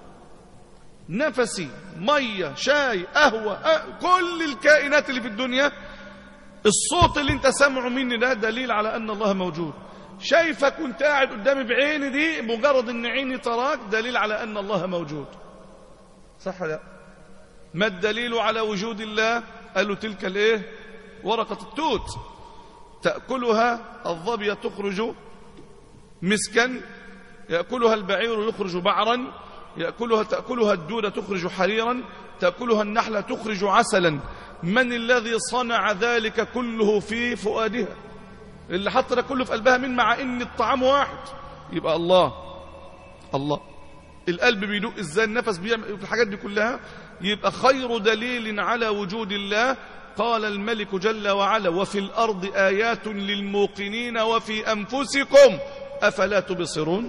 نفسي مية شاي قهوة أه كل الكائنات اللي في الدنيا الصوت اللي انت سامعه مني ده دليل على أن الله موجود شايفك وانت قاعد قدامي بعيني دي مجرد ان عيني تراك دليل على أن الله موجود صح لا ما الدليل على وجود الله قالوا تلك الايه ورقة التوت تأكلها الظبية تخرج مسكا يأكلها البعير يخرج بعرا يأكلها تأكلها الدودة تخرج حريرا تأكلها النحلة تخرج عسلا من الذي صنع ذلك كله في فؤادها اللي حط ده كله في قلبها من مع ان الطعام واحد يبقى الله الله القلب بيدق ازاي النفس بيعمل في الحاجات دي كلها يبقى خير دليل على وجود الله قال الملك جل وعلا وفي الأرض آيات للموقنين وفي أنفسكم أفلا تبصرون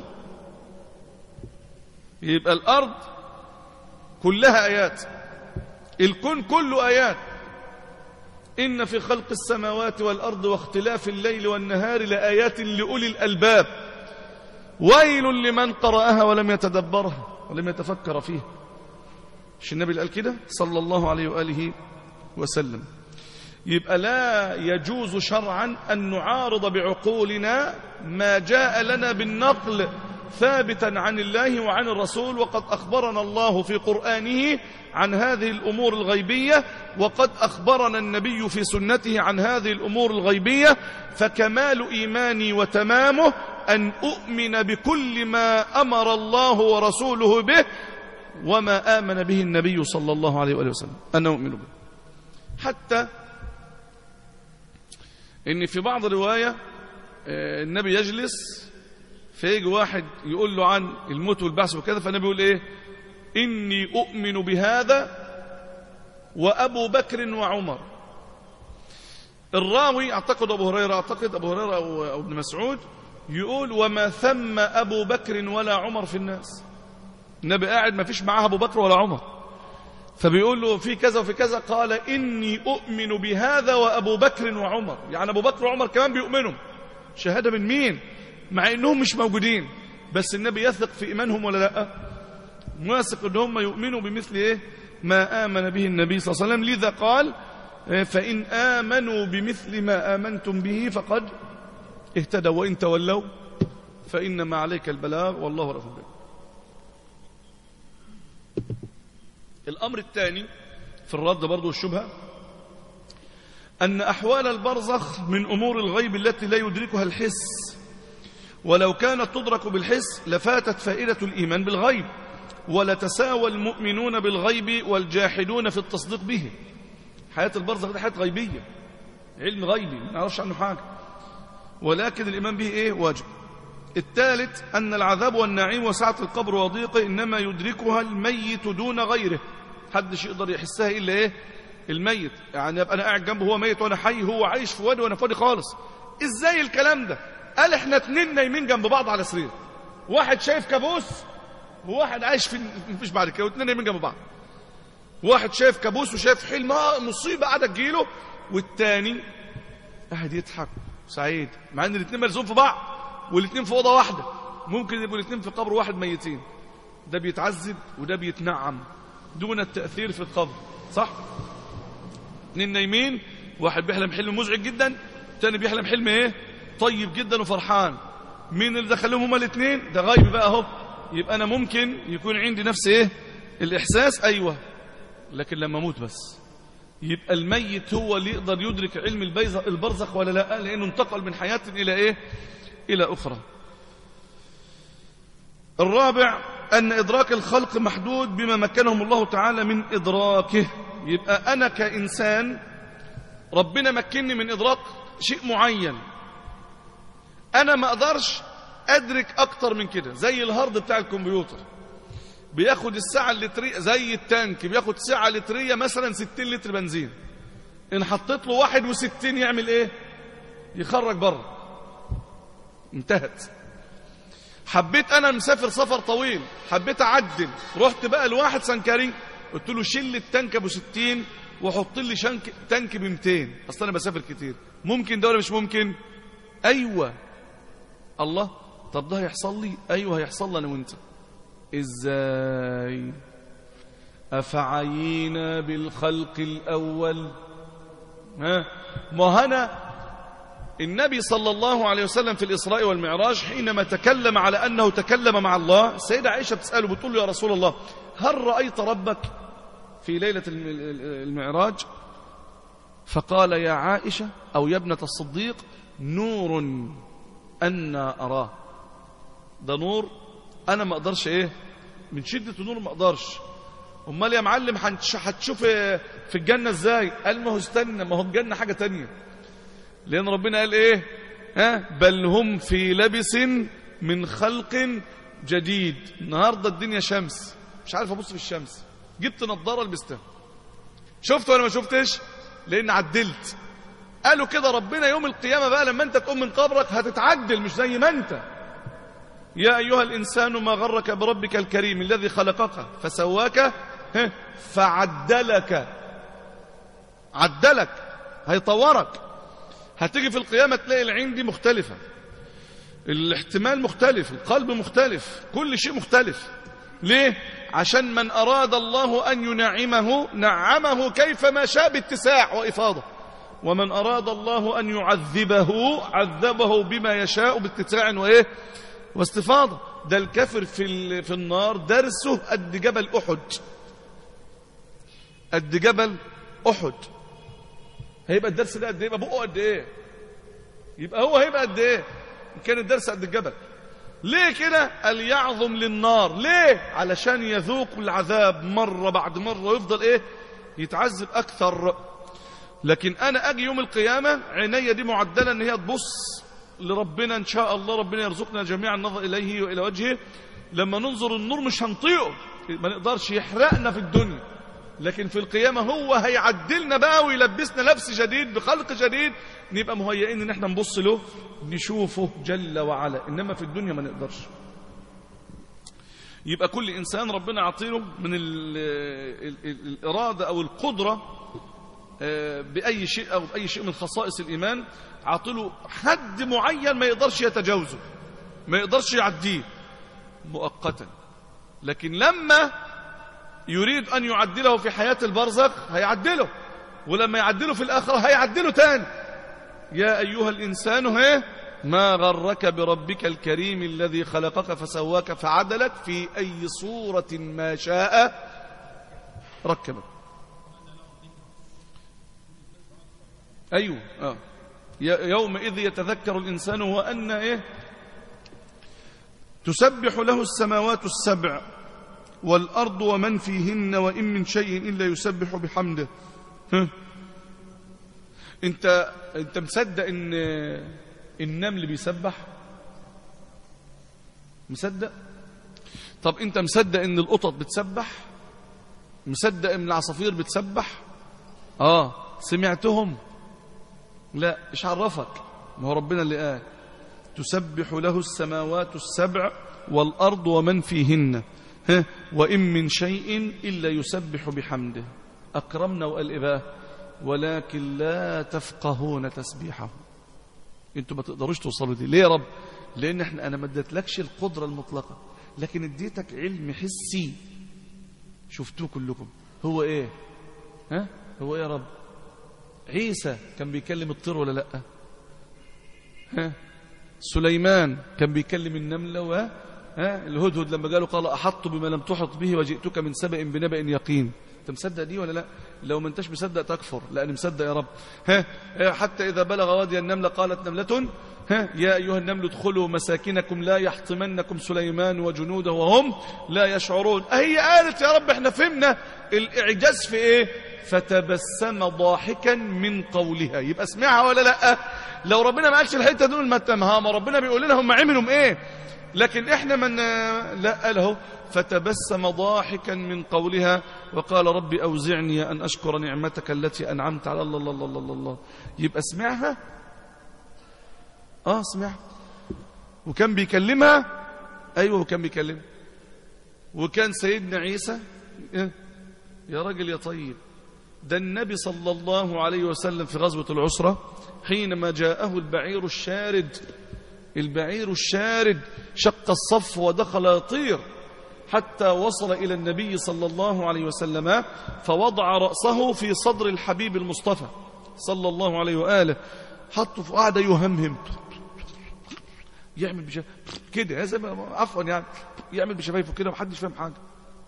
يبقى الأرض كلها آيات الكون كله آيات إن في خلق السماوات والأرض واختلاف الليل والنهار لآيات لأولي الألباب ويل لمن قرأها ولم يتدبرها ولم يتفكر فيها مش النبي اللي قال كده صلى الله عليه وآله وسلم يبقى لا يجوز شرعا أن نعارض بعقولنا ما جاء لنا بالنقل ثابتا عن الله وعن الرسول وقد أخبرنا الله في قرآنه عن هذه الأمور الغيبية وقد أخبرنا النبي في سنته عن هذه الأمور الغيبية فكمال إيماني وتمامه أن أؤمن بكل ما أمر الله ورسوله به وما آمن به النبي صلى الله عليه وآله وسلم أنا أؤمن به حتى إن في بعض رواية النبي يجلس فيجي واحد يقول له عن الموت والبعث وكذا فالنبي يقول إيه إني أؤمن بهذا وأبو بكر وعمر الراوي اعتقد ابو هريره اعتقد ابو هريره او, أو ابن مسعود يقول وما ثم ابو بكر ولا عمر في الناس النبي قاعد ما فيش معاه ابو بكر ولا عمر فبيقول له في كذا وفي كذا قال اني اؤمن بهذا وابو بكر وعمر يعني ابو بكر وعمر كمان بيؤمنوا شهاده من مين مع انهم مش موجودين بس النبي يثق في ايمانهم ولا لا واثق ان هم يؤمنوا بمثل ايه ما امن به النبي صلى الله عليه وسلم لذا قال فان امنوا بمثل ما امنتم به فقد اهتدوا وان تولوا فانما عليك البلاغ والله رفض بك الامر الثاني في الرد برضو الشبهه ان احوال البرزخ من امور الغيب التي لا يدركها الحس ولو كانت تدرك بالحس لفاتت فائدة الإيمان بالغيب ولتساوى المؤمنون بالغيب والجاحدون في التصديق به حياة البرزخ دي حياة غيبية علم غيبي ما نعرفش عنه حاجة ولكن الإيمان به إيه واجب الثالث أن العذاب والنعيم وسعة القبر وضيقه إنما يدركها الميت دون غيره حدش يقدر يحسها إلا إيه الميت يعني يبقى أنا قاعد جنبه هو ميت وأنا حي هو عايش في وادي وأنا فاضي خالص إزاي الكلام ده قال احنا اتنين نايمين جنب بعض على سرير واحد شايف كابوس وواحد عايش في مفيش بعد كده واتنين نايمين جنب بعض واحد شايف كابوس وشايف حلم مصيبه قاعده تجيله والتاني قاعد يضحك سعيد مع ان الاثنين ملزوم في بعض والاثنين في اوضه واحده ممكن يبقوا الاثنين في قبر واحد ميتين ده بيتعذب وده بيتنعم دون التاثير في القبر صح اثنين نايمين واحد بيحلم حلم مزعج جدا الثاني بيحلم حلم ايه طيب جدا وفرحان مين اللي دخلهم هما الاثنين ده غيب بقى اهو يبقى انا ممكن يكون عندي نفس ايه الاحساس ايوه لكن لما اموت بس يبقى الميت هو اللي يقدر يدرك علم البرزخ ولا لا لانه انتقل من حياه الى ايه الى اخرى الرابع ان ادراك الخلق محدود بما مكنهم الله تعالى من ادراكه يبقى انا كانسان ربنا مكنني من ادراك شيء معين انا ما اقدرش ادرك اكتر من كده زي الهارد بتاع الكمبيوتر بياخد الساعه اللتريه زي التانك بياخد ساعه لتريه مثلا 60 لتر بنزين ان حطيت له 61 يعمل ايه يخرج بره انتهت حبيت انا مسافر سفر طويل حبيت اعدل رحت بقى لواحد سنكري قلت له شيل التانك ابو 60 وحط لي شنك تانك ب 200 اصل انا بسافر كتير ممكن ده ولا مش ممكن ايوه الله طب ده هيحصل لي ايوه هيحصل لي انا وانت ازاي افعينا بالخلق الاول ها ما هنا النبي صلى الله عليه وسلم في الإسراء والمعراج حينما تكلم على أنه تكلم مع الله السيدة عائشة بتسأله بتقول له يا رسول الله هل رأيت ربك في ليلة المعراج فقال يا عائشة أو يا ابنة الصديق نور أنا أراه ده نور أنا ما أقدرش إيه من شدة النور ما أقدرش أمال يا معلم هتشوف في الجنة إزاي قال ما هو استنى ما هو الجنة حاجة تانية لأن ربنا قال إيه ها بل هم في لبس من خلق جديد النهاردة الدنيا شمس مش عارف أبص في الشمس جبت نظارة لبستها شفت ولا ما شفتش لأن عدلت قالوا كده ربنا يوم القيامة بقى لما أنت تقوم من قبرك هتتعدل مش زي ما أنت يا أيها الإنسان ما غرك بربك الكريم الذي خلقك فسواك فعدلك عدلك هيطورك هتيجي في القيامة تلاقي العين دي مختلفة الاحتمال مختلف القلب مختلف كل شيء مختلف ليه؟ عشان من أراد الله أن ينعمه نعمه كيفما شاء باتساع وإفاضة ومن أراد الله أن يعذبه عذبه بما يشاء باتساع وإيه واستفاضة ده الكافر في, في النار درسه قد جبل أحد قد جبل أحد هيبقى الدرس ده قد ايه يبقى بقه قد ايه يبقى هو هيبقى قد ايه كان الدرس قد الجبل ليه كده قال يعظم للنار ليه علشان يذوق العذاب مرة بعد مرة ويفضل ايه يتعذب اكثر لكن انا اجي يوم القيامة عيني دي معدلة ان هي تبص لربنا ان شاء الله ربنا يرزقنا جميعا النظر اليه والى وجهه لما ننظر النور مش هنطيقه ما نقدرش يحرقنا في الدنيا لكن في القيامة هو هيعدلنا بقى ويلبسنا لبس جديد بخلق جديد نبقى مهيئين ان احنا نبص له نشوفه جل وعلا انما في الدنيا ما نقدرش يبقى كل انسان ربنا عطيله من ال ال ال الاراده او القدره آه، باي شيء او باي شيء من خصائص الايمان عطيله حد معين ما يقدرش يتجاوزه ما يقدرش يعديه مؤقتا لكن لما يريد أن يعدله في حياة البرزخ هيعدله ولما يعدله في الآخرة هيعدله تاني يا أيها الإنسان هي ما غرك بربك الكريم الذي خلقك فسواك فعدلك في أي صورة ما شاء ركبك أيوه آه. يومئذ يتذكر الإنسان وأن إيه تسبح له السماوات السبع والأرض ومن فيهن وإن من شيء إلا يسبح بحمده ها؟ انت انت مصدق ان النمل بيسبح مصدق طب انت مصدق ان القطط بتسبح مصدق ان العصافير بتسبح اه سمعتهم لا ايش عرفك ما هو ربنا اللي قال تسبح له السماوات السبع والأرض ومن فيهن ها وإن من شيء إلا يسبح بحمده أكرمنا وقال إيه ولكن لا تفقهون تسبيحه انتوا ما تقدروش توصلوا دي ليه يا رب لان احنا انا ما اديتلكش القدره المطلقه لكن اديتك علم حسي شفتوه كلكم هو ايه ها هو ايه يا رب عيسى كان بيكلم الطير ولا لا ها سليمان كان بيكلم النمله و ها الهدهد لما قالوا قال احط بما لم تحط به وجئتك من سبأ بنبأ يقين انت مصدق دي ولا لا لو ما انتش مصدق تكفر لاني مصدق يا رب ها حتى اذا بلغ وادي النمله قالت نمله ها يا ايها النمل ادخلوا مساكنكم لا يحطمنكم سليمان وجنوده وهم لا يشعرون هي قالت يا رب احنا فهمنا الاعجاز في ايه فتبسم ضاحكا من قولها يبقى اسمعها ولا لا لو ربنا ما قالش الحته دول ما ما ربنا بيقول لنا هم عملوا ايه لكن احنا من لا له فتبسم ضاحكا من قولها وقال رب أوزعني أن أشكر نعمتك التي أنعمت على الله الله الله الله, الله. يبقى اسمعها اه اسمعها وكان بيكلمها ايوه وكان بيكلمها وكان سيدنا عيسى إيه؟ يا راجل يا طيب ده النبي صلى الله عليه وسلم في غزوة العسرة حينما جاءه البعير الشارد البعير الشارد شق الصف ودخل يطير حتى وصل إلى النبي صلى الله عليه وسلم فوضع رأسه في صدر الحبيب المصطفى صلى الله عليه وآله حطه فقعد يهمهم يعمل بشفايفه كده عفوا يعني يعمل بشفايفه كده محدش فاهم حاجة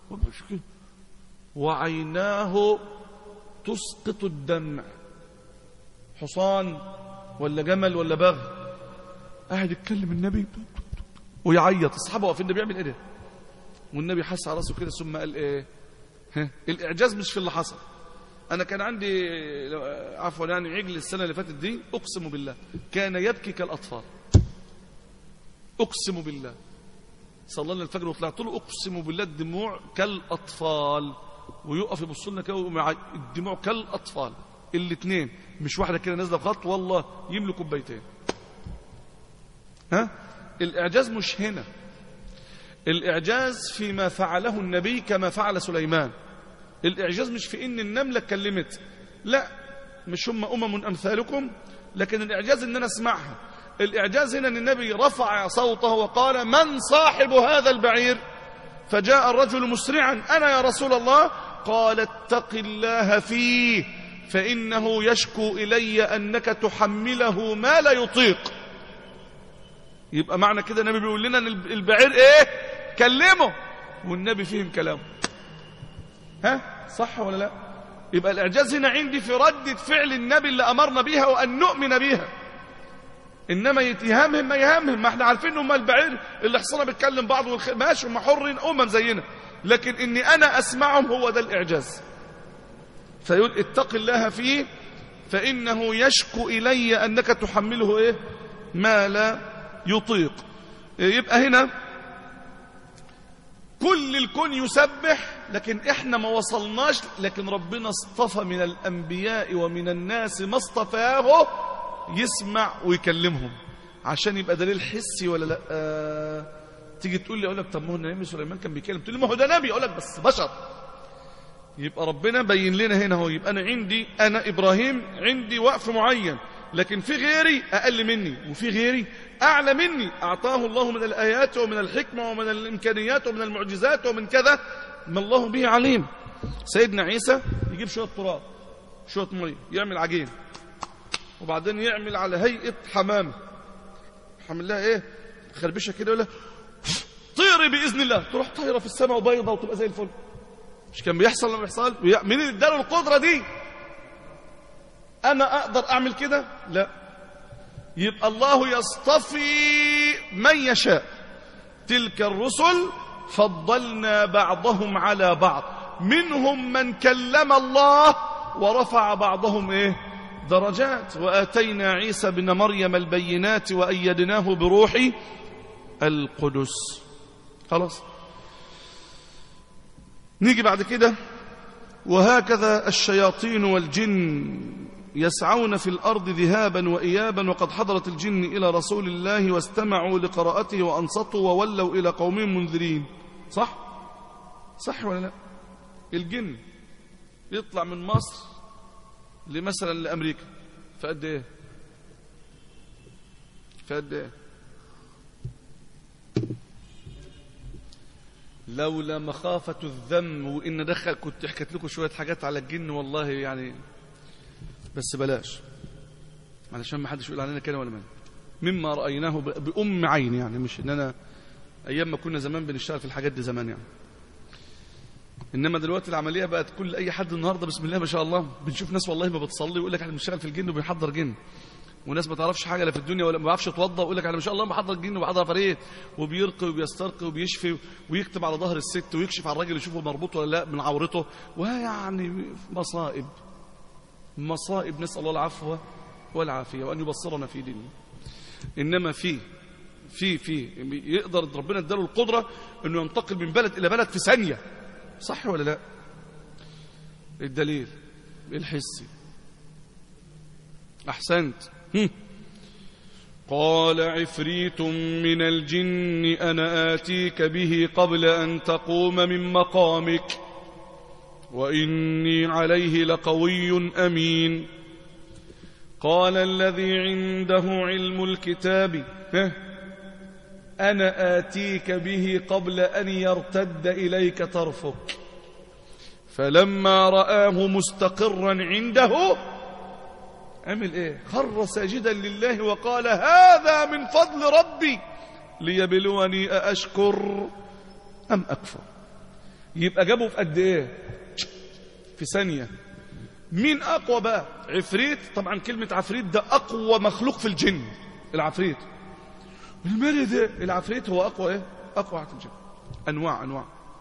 وعيناه تسقط الدمع حصان ولا جمل ولا بغل قاعد يتكلم النبي ويعيط الصحابه واقفين ده بيعمل ايه ده والنبي حس على راسه كده ثم قال ايه ها الاعجاز مش في اللي حصل انا كان عندي عفوا يعني عجل السنه اللي فاتت دي اقسم بالله كان يبكي كالاطفال اقسم بالله صلينا الفجر وطلعت له اقسم بالله الدموع كالاطفال ويقف يبص لنا كده الدموع كالاطفال الاثنين مش واحده كده نازله بخط والله يملوا كوبايتين ها الاعجاز مش هنا الإعجاز فيما فعله النبي كما فعل سليمان الإعجاز مش في إن النملة اتكلمت لا مش هم أمم أمثالكم لكن الإعجاز إن أنا أسمعها الإعجاز هنا أن النبي رفع صوته وقال من صاحب هذا البعير فجاء الرجل مسرعا أنا يا رسول الله قال اتق الله فيه فإنه يشكو إلي أنك تحمله ما لا يطيق يبقى معنى كده النبي بيقول لنا ان البعير ايه كلمه والنبي فهم كلامه ها صح ولا لا يبقى الاعجاز هنا عندي في ردة فعل النبي اللي امرنا بيها وان نؤمن بها انما يتهمهم ما يهمهم ما احنا عارفين ان هم البعير اللي حصنا بيتكلم بعض والخ... ماشي هم حرين امم زينا لكن اني انا اسمعهم هو ده الاعجاز فيقول اتق الله فيه فانه يشكو الي انك تحمله ايه ما لا يطيق يبقى هنا كل الكون يسبح لكن احنا ما وصلناش لكن ربنا اصطفى من الانبياء ومن الناس ما اصطفاه يسمع ويكلمهم عشان يبقى دليل حسي ولا لا آه تيجي تقول لي اقول لك طب ما هو النبي سليمان كان بيتكلم تقول لي ما هو ده نبي اقول لك بس بشر يبقى ربنا بين لنا هنا هو يبقى انا عندي انا ابراهيم عندي وقف معين لكن في غيري اقل مني وفي غيري اعلى مني اعطاه الله من الايات ومن الحكمه ومن الامكانيات ومن المعجزات ومن كذا ما الله به عليم سيدنا عيسى يجيب شويه تراب شويه ميه يعمل عجين وبعدين يعمل على هيئه حمامه حمل لها ايه خربشه كده يقول لها طيري باذن الله تروح طايره في السماء وبيضه وتبقى زي الفل مش كان بيحصل لما بيحصل مين اللي اداله القدره دي انا اقدر اعمل كده لا يبقى الله يصطفي من يشاء تلك الرسل فضلنا بعضهم على بعض منهم من كلم الله ورفع بعضهم ايه درجات واتينا عيسى بن مريم البينات وايدناه بروح القدس خلاص نيجي بعد كده وهكذا الشياطين والجن يسعون في الأرض ذهابا وإيابا وقد حضرت الجن إلى رسول الله واستمعوا لقراءته وأنصتوا وولوا إلى قومهم منذرين صح؟ صح ولا لا؟ الجن يطلع من مصر لمثلا لأمريكا فقد إيه؟ فقد إيه؟ لولا مخافة الذم وإن دخل كنت حكيت لكم شوية حاجات على الجن والله يعني بس بلاش علشان ما حدش يقول علينا كده ولا من مما رأيناه بأم عين يعني مش إن أنا أيام ما كنا زمان بنشتغل في الحاجات دي زمان يعني إنما دلوقتي العملية بقت كل أي حد النهاردة بسم الله ما شاء الله بنشوف ناس والله ما بتصلي ويقول لك احنا بنشتغل في الجن وبنحضر جن وناس ما تعرفش حاجه لا في الدنيا ولا ما بيعرفش يتوضا ويقول لك انا ما شاء الله بحضر الجن وبحضر فريق وبيرقي وبيسترقي وبيشفي ويكتب على ظهر الست ويكشف على الراجل يشوفه مربوط ولا لا من عورته ويعني مصائب مصائب نسال الله العفو والعافيه وان يبصرنا في دينه انما في في في يقدر ربنا اداله القدره انه ينتقل من بلد الى بلد في ثانيه صح ولا لا الدليل الحسي احسنت قال عفريت من الجن أنا آتيك به قبل أن تقوم من مقامك وإني عليه لقوي أمين قال الذي عنده علم الكتاب أنا آتيك به قبل أن يرتد إليك طرفك فلما رآه مستقرا عنده عمل ايه خر ساجدا لله وقال هذا من فضل ربي ليبلوني أأشكر أم أكفر يبقى جابه في قد ايه في ثانية مين أقوى بقى عفريت طبعا كلمة عفريت ده أقوى مخلوق في الجن العفريت المالي ده العفريت هو أقوى ايه أقوى في الجن أنواع أنواع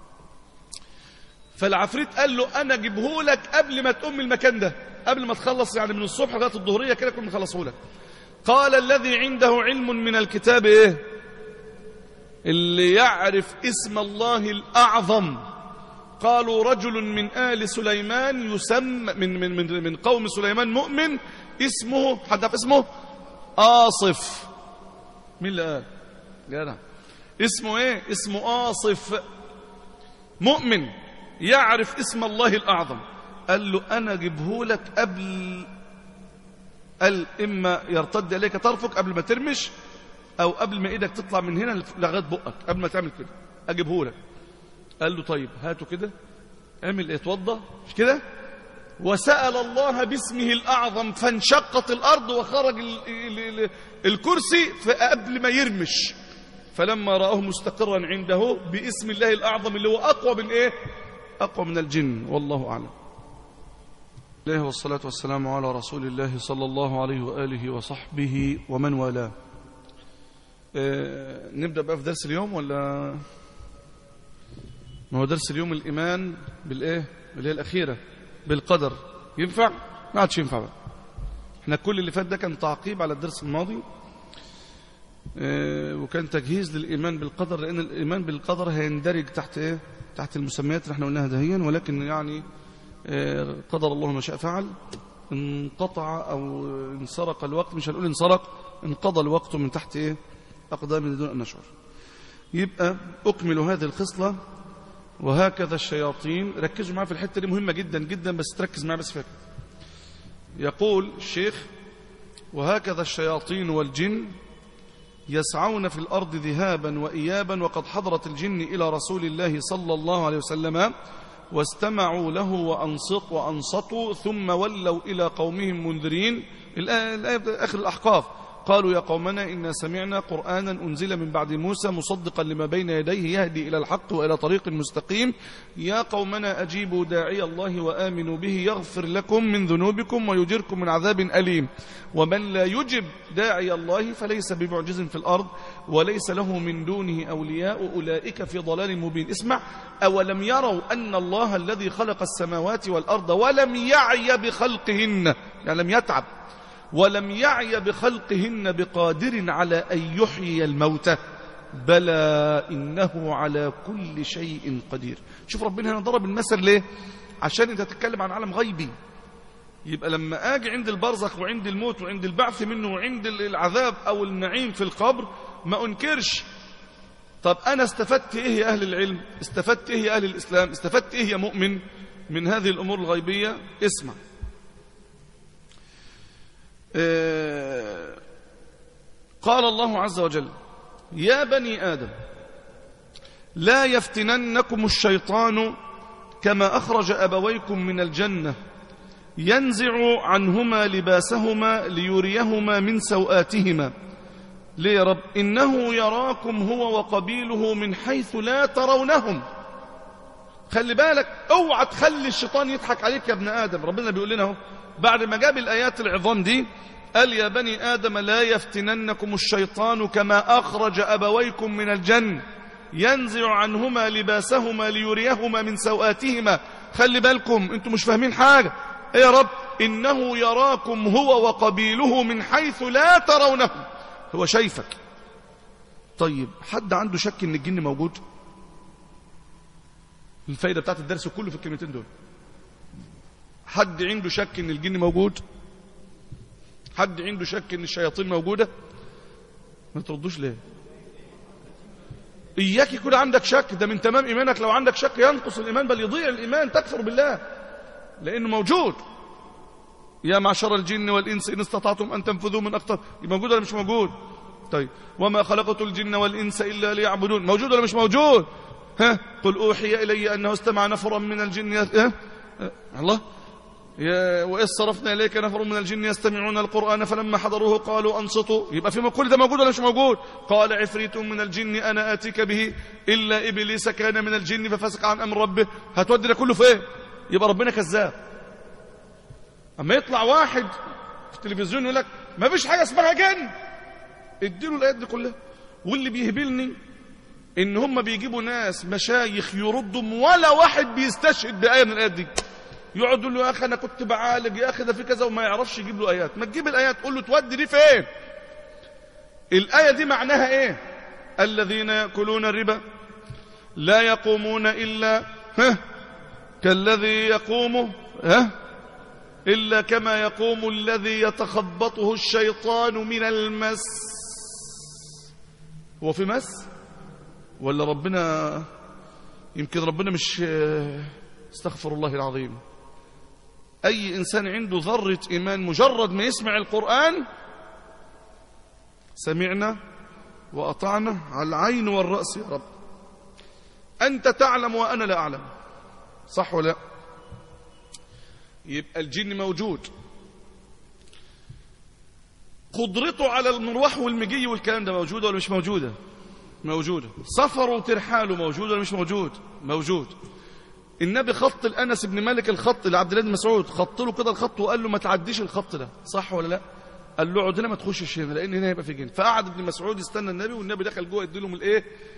فالعفريت قال له أنا أجيبه لك قبل ما تقوم المكان ده قبل ما تخلص يعني من الصبح لغايه الظهريه كده كنا نخلصه لك قال الذي عنده علم من الكتاب ايه اللي يعرف اسم الله الاعظم قالوا رجل من ال سليمان يسمى من من من, من قوم سليمان مؤمن اسمه حد عارف اسمه آصف مين اللي قال جدع اسمه ايه اسمه آصف مؤمن يعرف اسم الله الأعظم قال له أنا أجيبه لك قبل قال إما يرتد إليك طرفك قبل ما ترمش أو قبل ما إيدك تطلع من هنا لغاية بقك قبل ما تعمل كده أجيبه لك قال له طيب هاته كده اعمل ايه اتوضى مش كده وسأل الله باسمه الأعظم فانشقت الأرض وخرج ال ال ال الكرسي قبل ما يرمش فلما رآه مستقرا عنده باسم الله الأعظم اللي هو أقوى من إيه أقوى من الجن والله أعلم الله والصلاة والسلام على رسول الله صلى الله عليه وآله وصحبه ومن والاه آه نبدأ بقى في درس اليوم ولا ما هو درس اليوم الإيمان بالإيه اللي هي الأخيرة بالقدر ينفع ما عادش ينفع بقى احنا كل اللي فات ده كان تعقيب على الدرس الماضي آه، وكان تجهيز للإيمان بالقدر لأن الإيمان بالقدر هيندرج تحت إيه؟ تحت المسميات اللي احنا قلناها دهيا ولكن يعني آه، قدر الله ما شاء فعل انقطع أو انسرق الوقت مش هنقول انسرق انقضى الوقت من تحت إيه؟ أقدامنا دون أن نشعر يبقى أكمل هذه الخصلة وهكذا الشياطين ركزوا معايا في الحتة دي مهمة جدا جدا بس تركز معايا بس فيها يقول الشيخ وهكذا الشياطين والجن يسعون في الأرض ذهابا وإيابا وقد حضرت الجن إلى رسول الله صلى الله عليه وسلم واستمعوا له وأنصت وأنصتوا ثم ولوا إلى قومهم منذرين الآية الآية آخر الأحقاف قالوا يا قومنا إنا سمعنا قرآنا أنزل من بعد موسى مصدقا لما بين يديه يهدي إلى الحق وإلى طريق مستقيم يا قومنا أجيبوا داعي الله وآمنوا به يغفر لكم من ذنوبكم ويجركم من عذاب أليم ومن لا يجب داعي الله فليس بمعجز في الأرض وليس له من دونه أولياء أولئك في ضلال مبين اسمع أولم يروا أن الله الذي خلق السماوات والأرض ولم يعي بخلقهن يعني لم يتعب ولم يعي بخلقهن بقادر على أن يحيي الموتى بلى إنه على كل شيء قدير شوف ربنا هنا ضرب المثل ليه عشان انت تتكلم عن عالم غيبي يبقى لما اجي عند البرزخ وعند الموت وعند البعث منه وعند العذاب او النعيم في القبر ما انكرش طب انا استفدت ايه يا اهل العلم استفدت ايه يا اهل الاسلام استفدت ايه يا مؤمن من هذه الامور الغيبيه اسمع آه، قال الله عز وجل يا بني آدم لا يفتننكم الشيطان كما أخرج أبويكم من الجنة ينزع عنهما لباسهما ليريهما من سوآتهما ليه يا رب إنه يراكم هو وقبيله من حيث لا ترونهم خلي بالك اوعى تخلي الشيطان يضحك عليك يا ابن آدم ربنا بيقول لنا اهو بعد ما جاب الآيات العظام دي قال يا بني آدم لا يفتننكم الشيطان كما أخرج أبويكم من الجنة ينزع عنهما لباسهما ليريهما من سوآتهما خلي بالكم انتم مش فاهمين حاجة ايه يا رب إنه يراكم هو وقبيله من حيث لا ترونه هو شايفك طيب حد عنده شك ان الجن موجود الفايدة بتاعت الدرس كله في الكلمتين دول حد عنده شك ان الجن موجود حد عنده شك ان الشياطين موجودة ما تردوش ليه إياك يكون عندك شك ده من تمام إيمانك لو عندك شك ينقص الإيمان بل يضيع الإيمان تكفر بالله لأنه موجود يا معشر الجن والإنس إن استطعتم أن تنفذوا من أقطار موجود ولا مش موجود طيب وما خلقت الجن والإنس إلا ليعبدون موجود ولا مش موجود ها قل أوحي إلي أنه استمع نفر من الجن ها الله يا وإذ صرفنا إليك نفر من الجن يستمعون القرآن فلما حضروه قالوا أنصتوا يبقى في كل ده موجود ولا مش موجود قال عفريت من الجن أنا آتيك به إلا إبليس كان من الجن ففسق عن أمر ربه هتودي ده كله فين يبقى ربنا كذاب أما يطلع واحد في التلفزيون يقول لك ما فيش حاجة اسمها جن اديله الآيات دي كلها واللي بيهبلني إن هم بيجيبوا ناس مشايخ يردوا ولا واحد بيستشهد بآية من الآيات دي يقعد يقول له يا اخي انا كنت بعالج يا اخي ده في كذا وما يعرفش يجيب له ايات ما تجيب الايات تقول له تودي دي فين الايه دي معناها ايه الذين ياكلون الربا لا يقومون الا ها كالذي يقوم ها الا كما يقوم الذي يتخبطه الشيطان من المس هو في مس ولا ربنا يمكن ربنا مش استغفر الله العظيم أي إنسان عنده ذرة إيمان مجرد ما يسمع القرآن سمعنا وأطعنا على العين والرأس يا رب أنت تعلم وأنا لا أعلم صح ولا لا يبقى الجن موجود قدرته على المروح والمجي والكلام ده موجودة ولا مش موجودة موجودة سفر وترحاله موجود ولا مش موجود موجود النبي خط الأنس بن مالك الخط لعبد الله بن مسعود خط له كده الخط وقال له ما تعديش الخط ده صح ولا لا قال له اقعد هنا ما تخشش هنا لان هنا هيبقى في جن فقعد ابن مسعود يستنى النبي والنبي دخل جوه يديله من الايه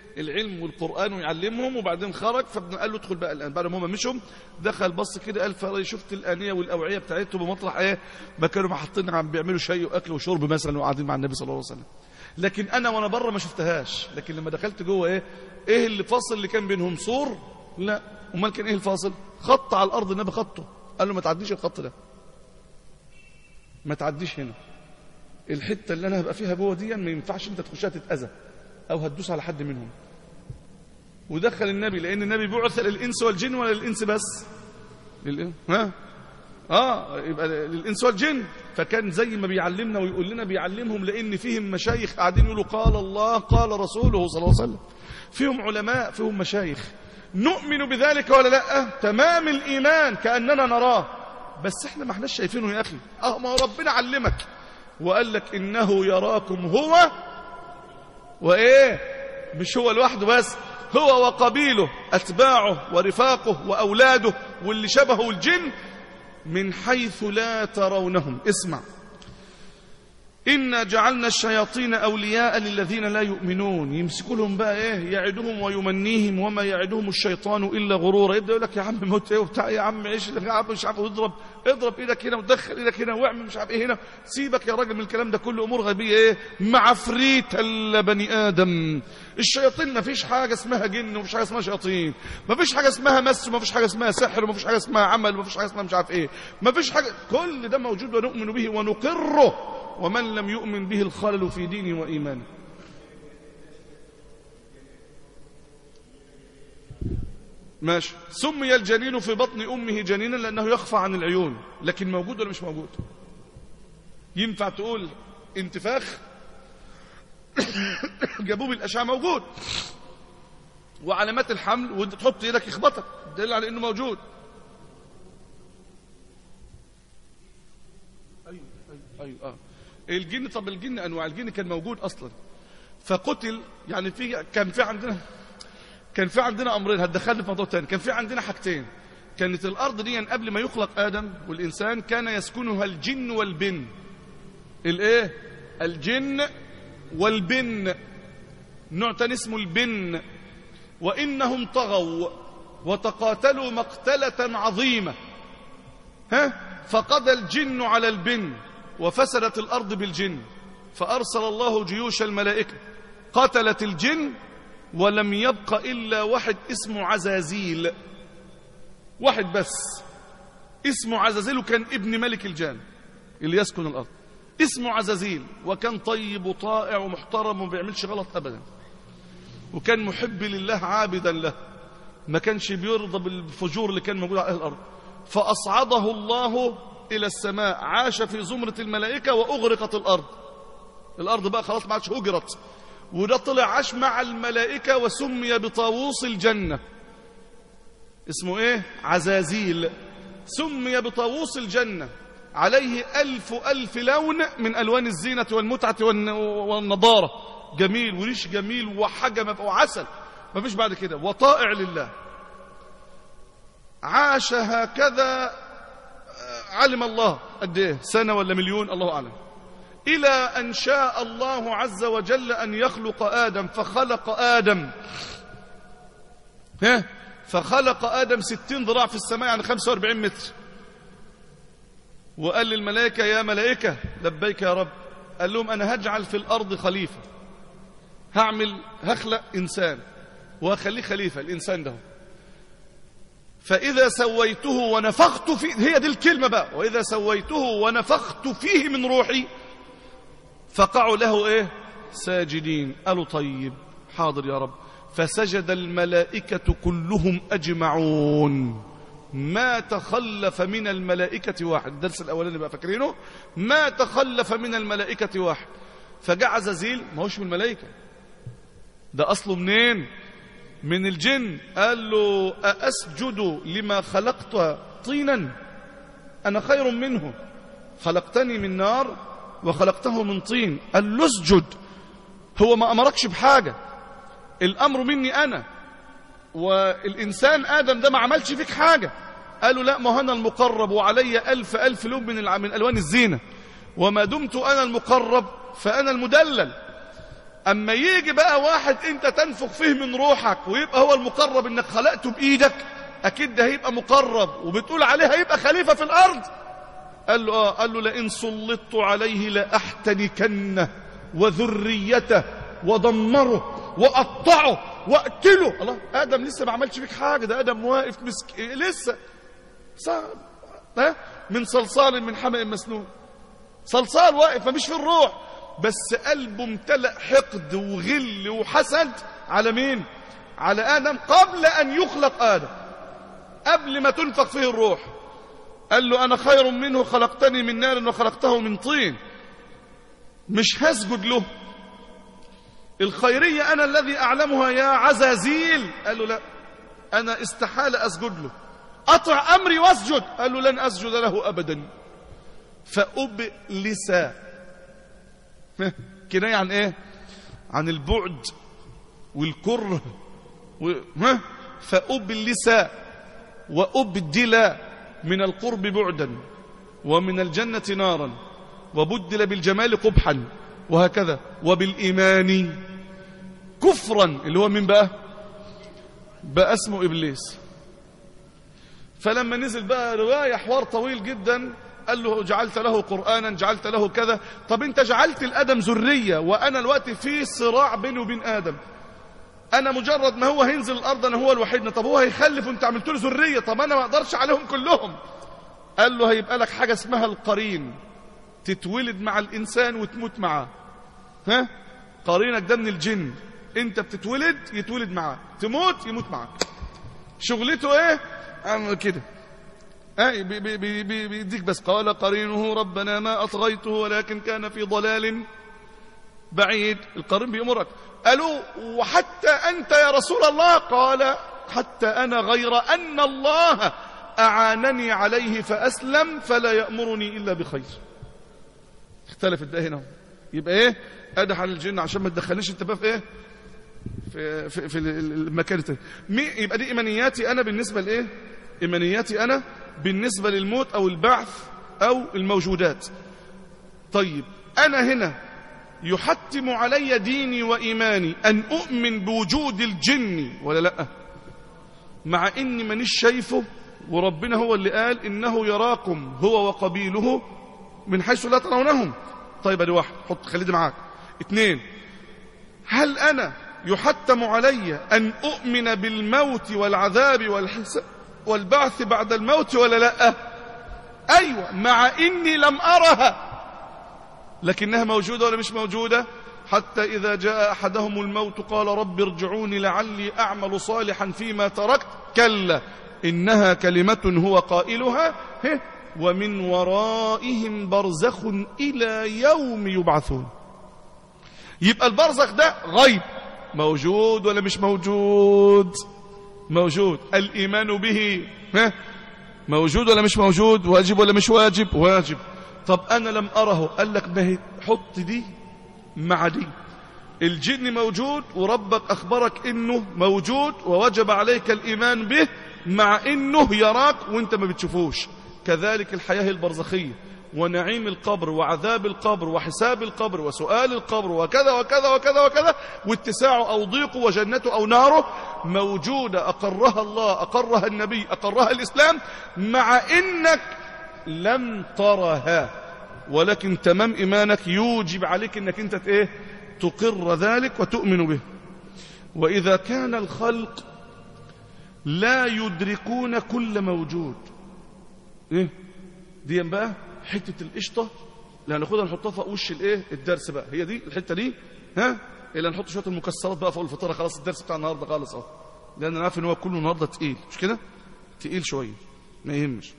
العلم والقرآن ويعلمهم وبعدين خرج فابن قال له ادخل بقى الآن بعد ما هم مشوا دخل بص كده قال فرأي شفت الآنية والأوعية بتاعتهم بمطرح ايه ما كانوا محطين عم بيعملوا شيء وأكل وشرب مثلا وقاعدين مع النبي صلى الله عليه وسلم لكن أنا وأنا بره ما شفتهاش لكن لما دخلت جوه ايه ايه اللي فاصل اللي كان بينهم سور لا امال كان ايه الفاصل خط على الأرض النبي خطه قال له ما تعديش الخط ده ما تعديش هنا الحته اللي انا هبقى فيها جوه دي ما ينفعش انت تخشها تتاذى او هتدوس على حد منهم ودخل النبي لان النبي بعث للانس والجن ولا للانس بس للإن... ها اه يبقى للانس والجن فكان زي ما بيعلمنا ويقول لنا بيعلمهم لان فيهم مشايخ قاعدين يقولوا قال الله قال رسوله صلى الله عليه وسلم فيهم علماء فيهم مشايخ نؤمن بذلك ولا لا تمام الايمان كاننا نراه بس احنا ما احناش شايفينه يا اخي اه ما هو ربنا علمك وقال لك انه يراكم هو وايه مش هو لوحده بس هو وقبيله اتباعه ورفاقه واولاده واللي شبهه الجن من حيث لا ترونهم اسمع إنا جعلنا الشياطين أولياء للذين لا يؤمنون يمسكوا لهم بقى إيه يعدهم ويمنيهم وما يعدهم الشيطان إلا غرورا يبدأ يقول لك يا عم موت إيه وبتاع يا عم عيش يا عم مش عارف اضرب اضرب إيدك هنا ودخل إيدك هنا واعمل مش عارف إيه هنا سيبك يا راجل من الكلام ده كله أمور غبية إيه معفريت إلا بني آدم الشياطين ما فيش حاجة اسمها جن ومفيش حاجة اسمها شياطين ما فيش حاجة اسمها مس وما فيش حاجة اسمها سحر وما فيش حاجة اسمها عمل وما فيش حاجة اسمها مش عارف إيه ما فيش حاجة كل ده موجود ونؤمن به ونقره ومن لم يؤمن به الخلل في دينه وإيمانه ماشي سمي الجنين في بطن أمه جنينا لأنه يخفى عن العيون لكن موجود ولا مش موجود ينفع تقول انتفاخ جابوه بالأشعة موجود وعلامات الحمل وانت تحط ايدك يخبطك دليل على انه موجود ايوه ايوه ايوه اه الجن طب الجن انواع الجن كان موجود اصلا فقتل يعني في كان في عندنا كان في عندنا امرين هتدخلني في موضوع تاني كان في عندنا حاجتين كانت الارض دي قبل ما يخلق ادم والانسان كان يسكنها الجن والبن الايه الجن والبن نوع تاني اسمه البن وانهم طغوا وتقاتلوا مقتله عظيمه ها فقضى الجن على البن وفسدت الأرض بالجن فأرسل الله جيوش الملائكة قتلت الجن ولم يبق إلا واحد اسمه عزازيل واحد بس اسمه عزازيل وكان ابن ملك الجان اللي يسكن الأرض اسمه عزازيل وكان طيب وطائع ومحترم وما بيعملش غلط أبدا وكان محب لله عابدا له ما كانش بيرضى بالفجور اللي كان موجود على أهل الأرض فأصعده الله إلى السماء عاش في زمرة الملائكة وأغرقت الأرض الأرض بقى خلاص ما عادش هجرت وده طلع عاش مع الملائكة وسمي بطاووس الجنة اسمه ايه عزازيل سمي بطاووس الجنة عليه ألف ألف لون من ألوان الزينة والمتعة والنضارة جميل وريش جميل وحجم وعسل ما فيش بعد كده وطائع لله عاش هكذا علم الله قد ايه سنة ولا مليون الله أعلم إلى أن شاء الله عز وجل أن يخلق آدم فخلق آدم ها فخلق آدم ستين ذراع في السماء يعني خمسة واربعين متر وقال للملائكة يا ملائكة لبيك يا رب قال لهم أنا هجعل في الأرض خليفة هعمل هخلق إنسان وأخليه خليفة الإنسان ده فإذا سويته ونفخت فيه هي دي الكلمة بقى وإذا سويته ونفخت فيه من روحي فقعوا له إيه ساجدين قالوا طيب حاضر يا رب فسجد الملائكة كلهم أجمعون ما تخلف من الملائكة واحد الدرس الأولاني بقى فاكرينه ما تخلف من الملائكة واحد فجاء عزازيل ما هوش من الملائكة ده أصله منين من الجن قال له أأسجد لما خلقت طينا أنا خير منه خلقتني من نار وخلقته من طين قال له اسجد هو ما أمركش بحاجة الأمر مني أنا والإنسان آدم ده ما عملش فيك حاجة قالوا لا ما أنا المقرب وعلي ألف ألف لون من, من ألوان الزينة وما دمت أنا المقرب فأنا المدلل اما يجي بقى واحد انت تنفخ فيه من روحك ويبقى هو المقرب انك خلقته بايدك اكيد ده هيبقى مقرب وبتقول عليه هيبقى خليفة في الارض قال له اه قال له لئن سلطت عليه لاحتنكنه وذريته ودمره واقطعه واقتله الله ادم لسه ما عملش فيك حاجه ده ادم واقف مسك لسه صعب ها من صلصال من حمأ مسنون صلصال واقف مفيش في الروح بس قلبه امتلأ حقد وغل وحسد على مين على آدم قبل أن يخلق آدم قبل ما تنفخ فيه الروح قال له أنا خير منه خلقتني من نار وخلقته من طين مش هسجد له الخيرية أنا الذي أعلمها يا عزازيل قال له لا أنا استحال أسجد له أطع أمري واسجد قال له لن أسجد له أبدا فأبلس كناية عن إيه عن البعد والكره و... ها؟ فأبلس وأبدل من القرب بعدا ومن الجنة نارا وبدل بالجمال قبحا وهكذا وبالإيمان كفرا اللي هو من بقى بقى اسمه إبليس فلما نزل بقى رواية حوار طويل جدا قال له جعلت له قرآنا جعلت له كذا طب انت جعلت الأدم ذرية وأنا الوقت في صراع بيني وبين آدم أنا مجرد ما هو هينزل الأرض أنا هو الوحيد طب هو هيخلف وانت عملت له ذرية طب أنا ما أقدرش عليهم كلهم قال له هيبقى لك حاجة اسمها القرين تتولد مع الإنسان وتموت معاه ها قرينك ده من الجن انت بتتولد يتولد معاه تموت يموت معاك شغلته ايه عمل كده اي بي بي بي بي بيديك بس قال قرينه ربنا ما اطغيته ولكن كان في ضلال بعيد القرين بيأمرك قالوا وحتى انت يا رسول الله قال حتى انا غير ان الله اعانني عليه فاسلم فلا يأمرني الا بخير اختلفت بقى هنا يبقى ايه ادح على الجن عشان ما تدخلنيش انت بقى في ايه في في, في المكان التاني يبقى دي ايمانياتي انا بالنسبه لايه ايمانياتي انا بالنسبه للموت او البعث او الموجودات طيب انا هنا يحتم علي ديني وايماني ان اؤمن بوجود الجن ولا لا مع اني مانيش شايفه وربنا هو اللي قال انه يراكم هو وقبيله من حيث لا ترونهم طيب ادي واحد حط خلي دي معاك اثنين هل انا يحتم علي ان اؤمن بالموت والعذاب والحساب والبعث بعد الموت ولا لا ايوه مع اني لم ارها لكنها موجوده ولا مش موجوده حتى اذا جاء احدهم الموت قال رب ارجعوني لعلي اعمل صالحا فيما تركت كلا انها كلمه هو قائلها ومن ورائهم برزخ إلى يوم يبعثون يبقى البرزخ ده غيب موجود ولا مش موجود موجود الإيمان به ها موجود ولا مش موجود واجب ولا مش واجب واجب طب أنا لم أره قال لك ما حط دي مع دي الجن موجود وربك أخبرك إنه موجود ووجب عليك الإيمان به مع إنه يراك وإنت ما بتشوفوش كذلك الحياة البرزخية ونعيم القبر وعذاب القبر وحساب القبر وسؤال القبر وكذا وكذا وكذا وكذا واتساعه أو ضيقه وجنته أو ناره موجودة أقرها الله أقرها النبي أقرها الإسلام مع إنك لم ترها ولكن تمام إيمانك يوجب عليك إنك أنت إيه تقر ذلك وتؤمن به وإذا كان الخلق لا يدركون كل موجود ايه دي بقى حته القشطه اللي هناخدها نحطها فوق وش الايه الدرس بقى هي دي الحته دي ها اللي هنحط شويه المكسرات بقى فوق الفطاره خلاص الدرس بتاع النهارده خالص اهو لان انا عارف ان هو كله النهارده تقيل مش كده تقيل شويه ما يهمش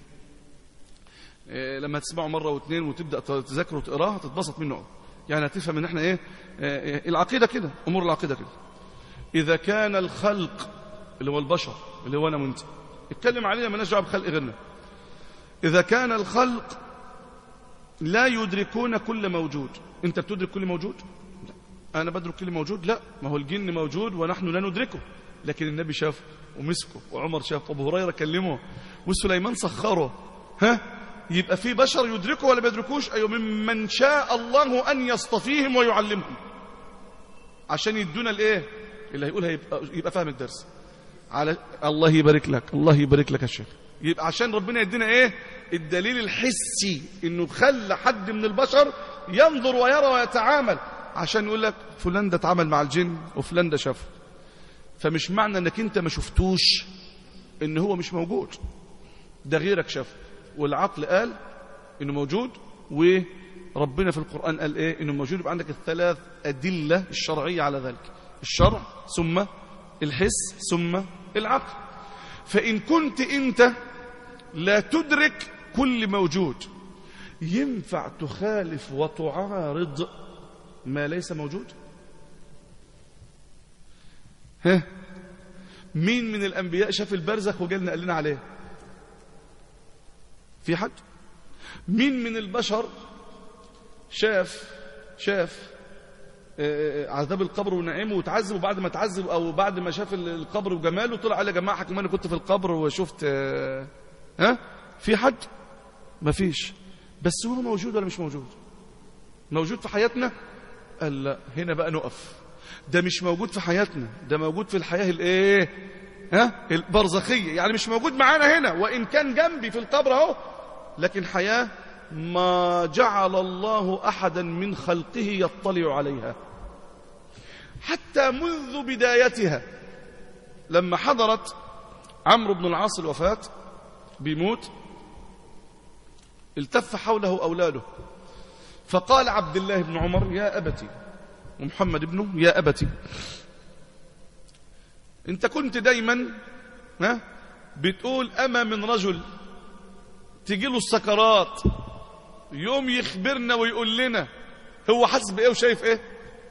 إيه لما تسمعه مره واثنين وتبدا تذاكره وتقراه هتتبسط منه يعني هتفهم ان احنا ايه, إيه العقيده كده امور العقيده كده اذا كان الخلق اللي هو البشر اللي هو انا وانت اتكلم علينا مالناش دعوه بخلق غيرنا إذا كان الخلق لا يدركون كل موجود أنت بتدرك كل موجود لا. أنا بدرك كل موجود لا ما هو الجن موجود ونحن لا ندركه لكن النبي شافه ومسكه وعمر شافه أبو هريرة كلمه وسليمان سخره ها يبقى في بشر يدركه ولا بيدركوش أيوة ممن شاء الله أن يصطفيهم ويعلمهم عشان يدونا الايه اللي هيقولها يبقى, يبقى فاهم الدرس على الله يبارك لك الله يبارك لك يا شيخ يبقى عشان ربنا يدينا ايه الدليل الحسي انه خلى حد من البشر ينظر ويرى ويتعامل عشان يقول لك فلان ده اتعامل مع الجن وفلان ده شافه فمش معنى انك انت ما شفتوش ان هو مش موجود ده غيرك شافه والعقل قال انه موجود وربنا في القرآن قال ايه انه موجود يبقى عندك الثلاث ادلة الشرعية على ذلك الشرع ثم الحس ثم العقل فإن كنت أنت لا تدرك كل موجود ينفع تخالف وتعارض ما ليس موجود ها مين من الأنبياء شاف البرزخ وجالنا قال لنا عليه في حد مين من البشر شاف شاف عذاب القبر ونعيمه وتعذب وبعد ما تعذب او بعد ما شاف القبر وجماله طلع قال يا جماعه حكم انا كنت في القبر وشفت ها في حد ما فيش بس هو موجود ولا مش موجود موجود في حياتنا قال لا هنا بقى نقف ده مش موجود في حياتنا ده موجود في الحياه الايه ها البرزخيه يعني مش موجود معانا هنا وان كان جنبي في القبر اهو لكن حياه ما جعل الله احدا من خلقه يطلع عليها حتى منذ بدايتها لما حضرت عمرو بن العاص الوفاة بيموت التف حوله أولاده فقال عبد الله بن عمر يا أبتي ومحمد ابنه يا أبتي انت كنت دايما ها بتقول أما من رجل تجي له السكرات يوم يخبرنا ويقول لنا هو حاسس بايه وشايف ايه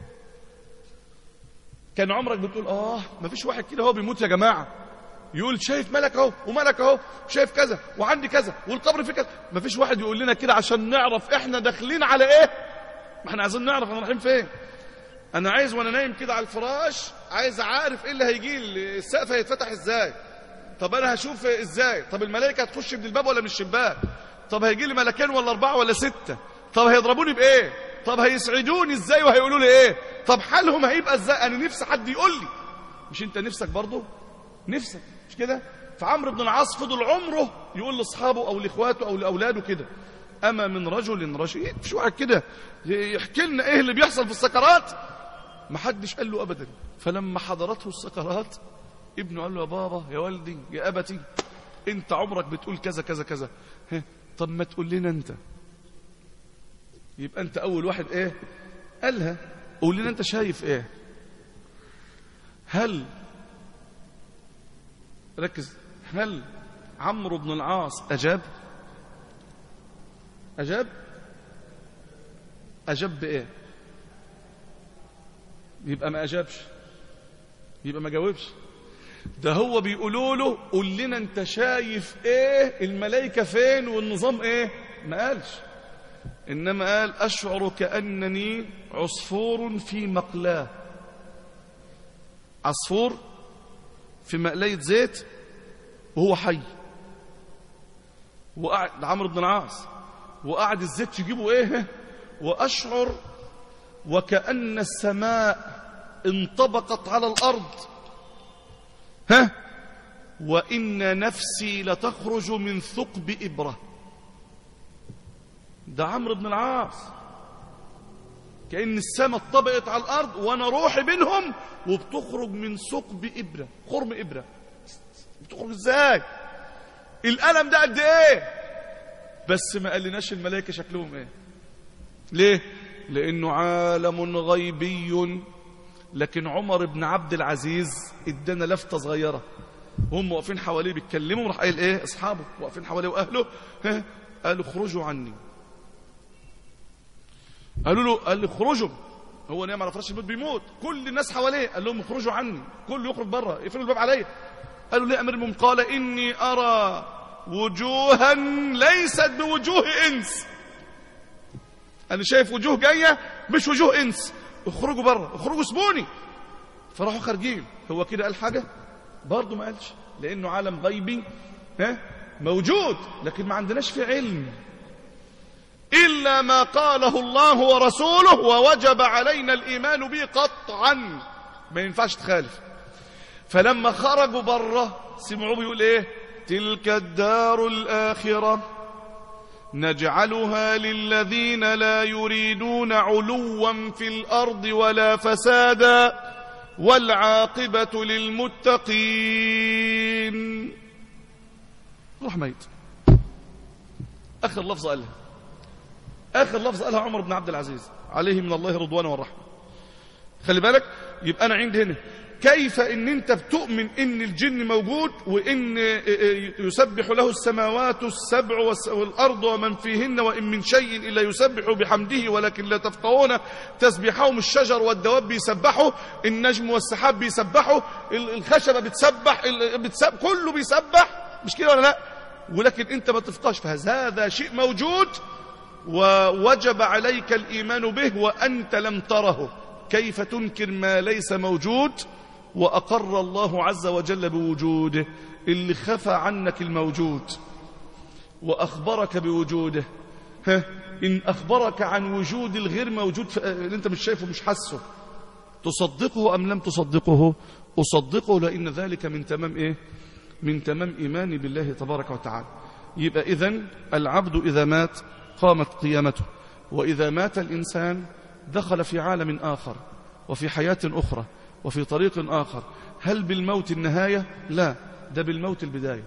كان عمرك بتقول اه ما فيش واحد كده هو بيموت يا جماعه يقول شايف ملك اهو وملك اهو شايف كذا وعندي كذا والقبر في كذا ما فيش واحد يقول لنا كده عشان نعرف احنا داخلين على ايه ما احنا عايزين نعرف احنا رايحين فين انا عايز وانا نايم كده على الفراش عايز عارف ايه اللي هيجي لي السقف هيتفتح ازاي طب انا هشوف ازاي طب الملائكه هتخش من الباب ولا من الشباك طب هيجي لي ملكين ولا اربعه ولا سته طب هيضربوني بايه طب هيسعدوني ازاي وهيقولوا لي ايه طب حالهم هيبقى ازاي انا نفسي حد يقول لي مش انت نفسك برضه نفسك مش كده فعمرو بن العاص فضل عمره يقول لاصحابه او لاخواته او لاولاده كده اما من رجل رشيد مش واحد كده يحكي لنا ايه اللي بيحصل في السكرات ما حدش قال له ابدا فلما حضرته السكرات ابنه قال له يا بابا يا والدي يا ابتي انت عمرك بتقول كذا كذا كذا طب ما تقول لنا انت يبقى انت اول واحد ايه قالها قول لنا انت شايف ايه هل ركز هل عمرو بن العاص اجاب اجاب اجاب بايه يبقى ما اجابش يبقى ما جاوبش ده هو بيقولوا له قول لنا انت شايف ايه الملائكه فين والنظام ايه ما قالش انما قال اشعر كانني عصفور في مقلاه عصفور في مقلايه زيت وهو حي وقعد عمرو بن العاص وقعد الزيت يجيبه ايه واشعر وكأن السماء انطبقت على الأرض ها وإن نفسي لتخرج من ثقب إبرة ده عمرو بن العاص كأن السماء اتطبقت على الأرض وأنا روحي بينهم وبتخرج من ثقب إبرة خرم إبرة بتخرج إزاي الألم ده قد إيه بس ما قالناش الملائكة شكلهم إيه ليه لأنه عالم غيبي لكن عمر بن عبد العزيز ادانا لفتة صغيرة هم واقفين حواليه بيتكلموا راح قايل ايه اصحابه واقفين حواليه واهله ها قالوا اخرجوا عني قالوا له قال لي اخرجوا هو نايم على فراش الموت بيموت كل الناس حواليه قال لهم اخرجوا عني كله يخرج بره يقفلوا الباب عليا قالوا ليه امير المؤمنين قال اني ارى وجوها ليست بوجوه انس انا شايف وجوه جايه مش وجوه انس اخرجوا بره اخرجوا سبوني فراحوا خارجين هو كده قال حاجه برضه ما قالش لانه عالم غيبي ها موجود لكن ما عندناش فيه علم إلا ما قاله الله ورسوله ووجب علينا الإيمان به قطعا ما ينفعش تخالف فلما خرجوا بره سمعوا بيقول ايه تلك الدار الآخرة نجعلها للذين لا يريدون علوا في الأرض ولا فسادا والعاقبة للمتقين روح ميت آخر لفظ قالها آخر لفظ قالها عمر بن عبد العزيز عليه من الله رضوان والرحمة خلي بالك يبقى أنا عندي هنا كيف ان انت بتؤمن ان الجن موجود وان يسبح له السماوات السبع والارض ومن فيهن وان من شيء الا يسبح بحمده ولكن لا تفقهون تسبحهم الشجر والدواب بيسبحوا النجم والسحاب بيسبحوا الخشبه بتسبح بتسبح كله بيسبح مش كده ولا لا ولكن انت ما تفقهش فهذا شيء موجود ووجب عليك الايمان به وانت لم تره كيف تنكر ما ليس موجود وأقر الله عز وجل بوجوده اللي خفى عنك الموجود وأخبرك بوجوده ها إن أخبرك عن وجود الغير موجود اللي أنت مش شايفه مش حاسه تصدقه أم لم تصدقه أصدقه لأن ذلك من تمام إيه من تمام إيماني بالله تبارك وتعالى يبقى إذن العبد إذا مات قامت قيامته وإذا مات الإنسان دخل في عالم آخر وفي حياة أخرى وفي طريق آخر هل بالموت النهاية لا ده بالموت البداية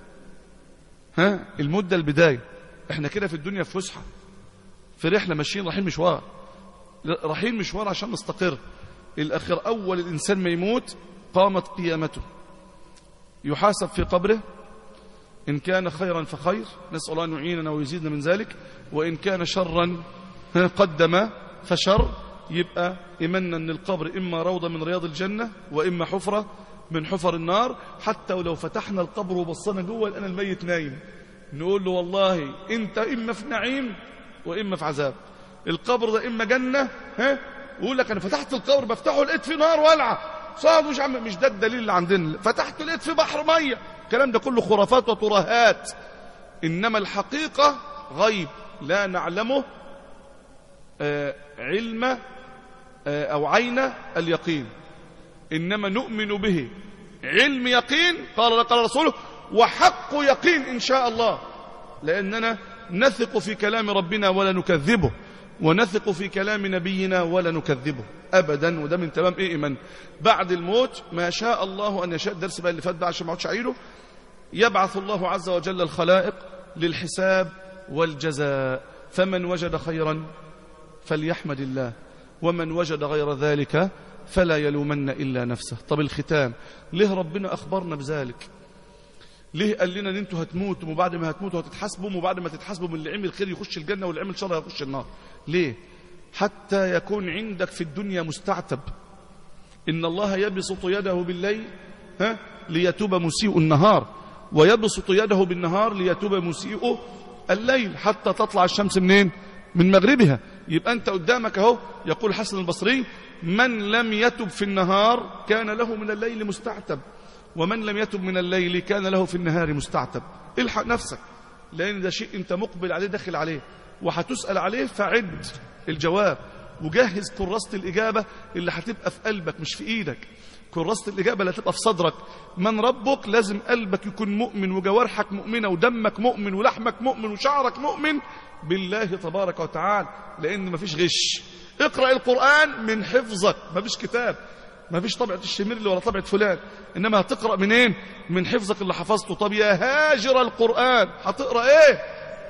ها المدة البداية احنا كده في الدنيا في فسحة في رحلة ماشيين رايحين مشوار رايحين مشوار عشان نستقر الأخير أول الإنسان ما يموت قامت قيامته يحاسب في قبره إن كان خيرا فخير نسأل الله أن يعيننا ويزيدنا من ذلك وإن كان شرا قدم فشر يبقى إيماننا أن القبر إما روضة من رياض الجنة وإما حفرة من حفر النار حتى ولو فتحنا القبر وبصنا جوه لأن الميت نايم نقول له والله أنت إما في نعيم وإما في عذاب القبر ده إما جنة ها ويقول لك أنا فتحت القبر بفتحه لقيت فيه نار والعة صعد مش عم مش ده الدليل اللي عندنا فتحته لقيت فيه بحر مية الكلام ده كله خرافات وترهات إنما الحقيقة غيب لا نعلمه آه علم آه أو عين اليقين إنما نؤمن به علم يقين قال قال رسوله وحق يقين إن شاء الله لأننا نثق في كلام ربنا ولا نكذبه ونثق في كلام نبينا ولا نكذبه أبدا وده من تمام إيه إيمان بعد الموت ما شاء الله أن يشاء الدرس بقى اللي فات بقى عشان ما اقعدش أعيده يبعث الله عز وجل الخلائق للحساب والجزاء فمن وجد خيرا فليحمد الله ومن وجد غير ذلك فلا يلومن إلا نفسه طب الختام ليه ربنا أخبرنا بذلك ليه قال لنا ان انتوا هتموتوا وبعد ما هتموتوا هتتحاسبوا وبعد ما تتحاسبوا من اللي عمل خير يخش الجنة واللي عمل شر يخش النار ليه حتى يكون عندك في الدنيا مستعتب إن الله يبسط يده بالليل ها ليتوب مسيء النهار ويبسط يده بالنهار ليتوب مسيء الليل حتى تطلع الشمس منين من مغربها يبقى أنت قدامك اهو يقول حسن البصري من لم يتب في النهار كان له من الليل مستعتب ومن لم يتب من الليل كان له في النهار مستعتب الحق نفسك لأن ده شيء أنت مقبل عليه داخل عليه وهتسأل عليه فعد الجواب وجهز كراسة الإجابة اللي هتبقى في قلبك مش في إيدك كراسة الإجابة اللي هتبقى في صدرك من ربك لازم قلبك يكون مؤمن وجوارحك مؤمنة ودمك مؤمن ولحمك مؤمن وشعرك مؤمن بالله تبارك وتعالى لأن مفيش غش اقرأ القرآن من حفظك مفيش كتاب ما فيش طبعة الشميرلي ولا طبعة فلان إنما هتقرأ منين من حفظك اللي حفظته طب يا هاجر القرآن هتقرأ إيه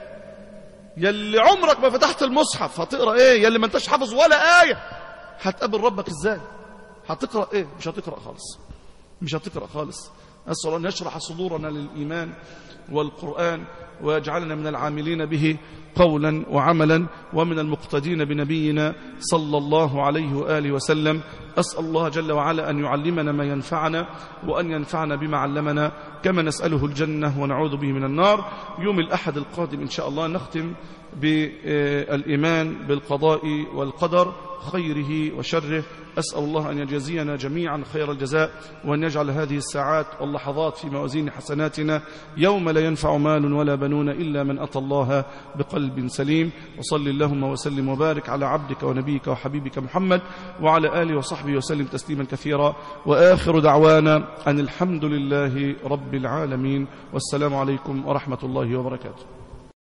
يلي عمرك ما فتحت المصحف هتقرأ إيه يلي ما انتش حافظ ولا آية هتقابل ربك إزاي هتقرأ إيه مش هتقرأ خالص مش هتقرأ خالص أسأل أن يشرح صدورنا للإيمان والقرآن ويجعلنا من العاملين به قولا وعملا ومن المقتدين بنبينا صلى الله عليه وآله وسلم أسأل الله جل وعلا أن يعلمنا ما ينفعنا وأن ينفعنا بما علمنا كما نسأله الجنة ونعوذ به من النار يوم الأحد القادم إن شاء الله نختم بالإيمان بالقضاء والقدر خيره وشره أسأل الله أن يجزينا جميعا خير الجزاء وأن يجعل هذه الساعات واللحظات في موازين حسناتنا يوم لا ينفع مال ولا بنون إلا من أتى الله بقلب سليم وصل اللهم وسلم وبارك على عبدك ونبيك وحبيبك محمد وعلى آله وصحبه وسلم تسليما كثيرا وآخر دعوانا أن الحمد لله رب العالمين والسلام عليكم ورحمة الله وبركاته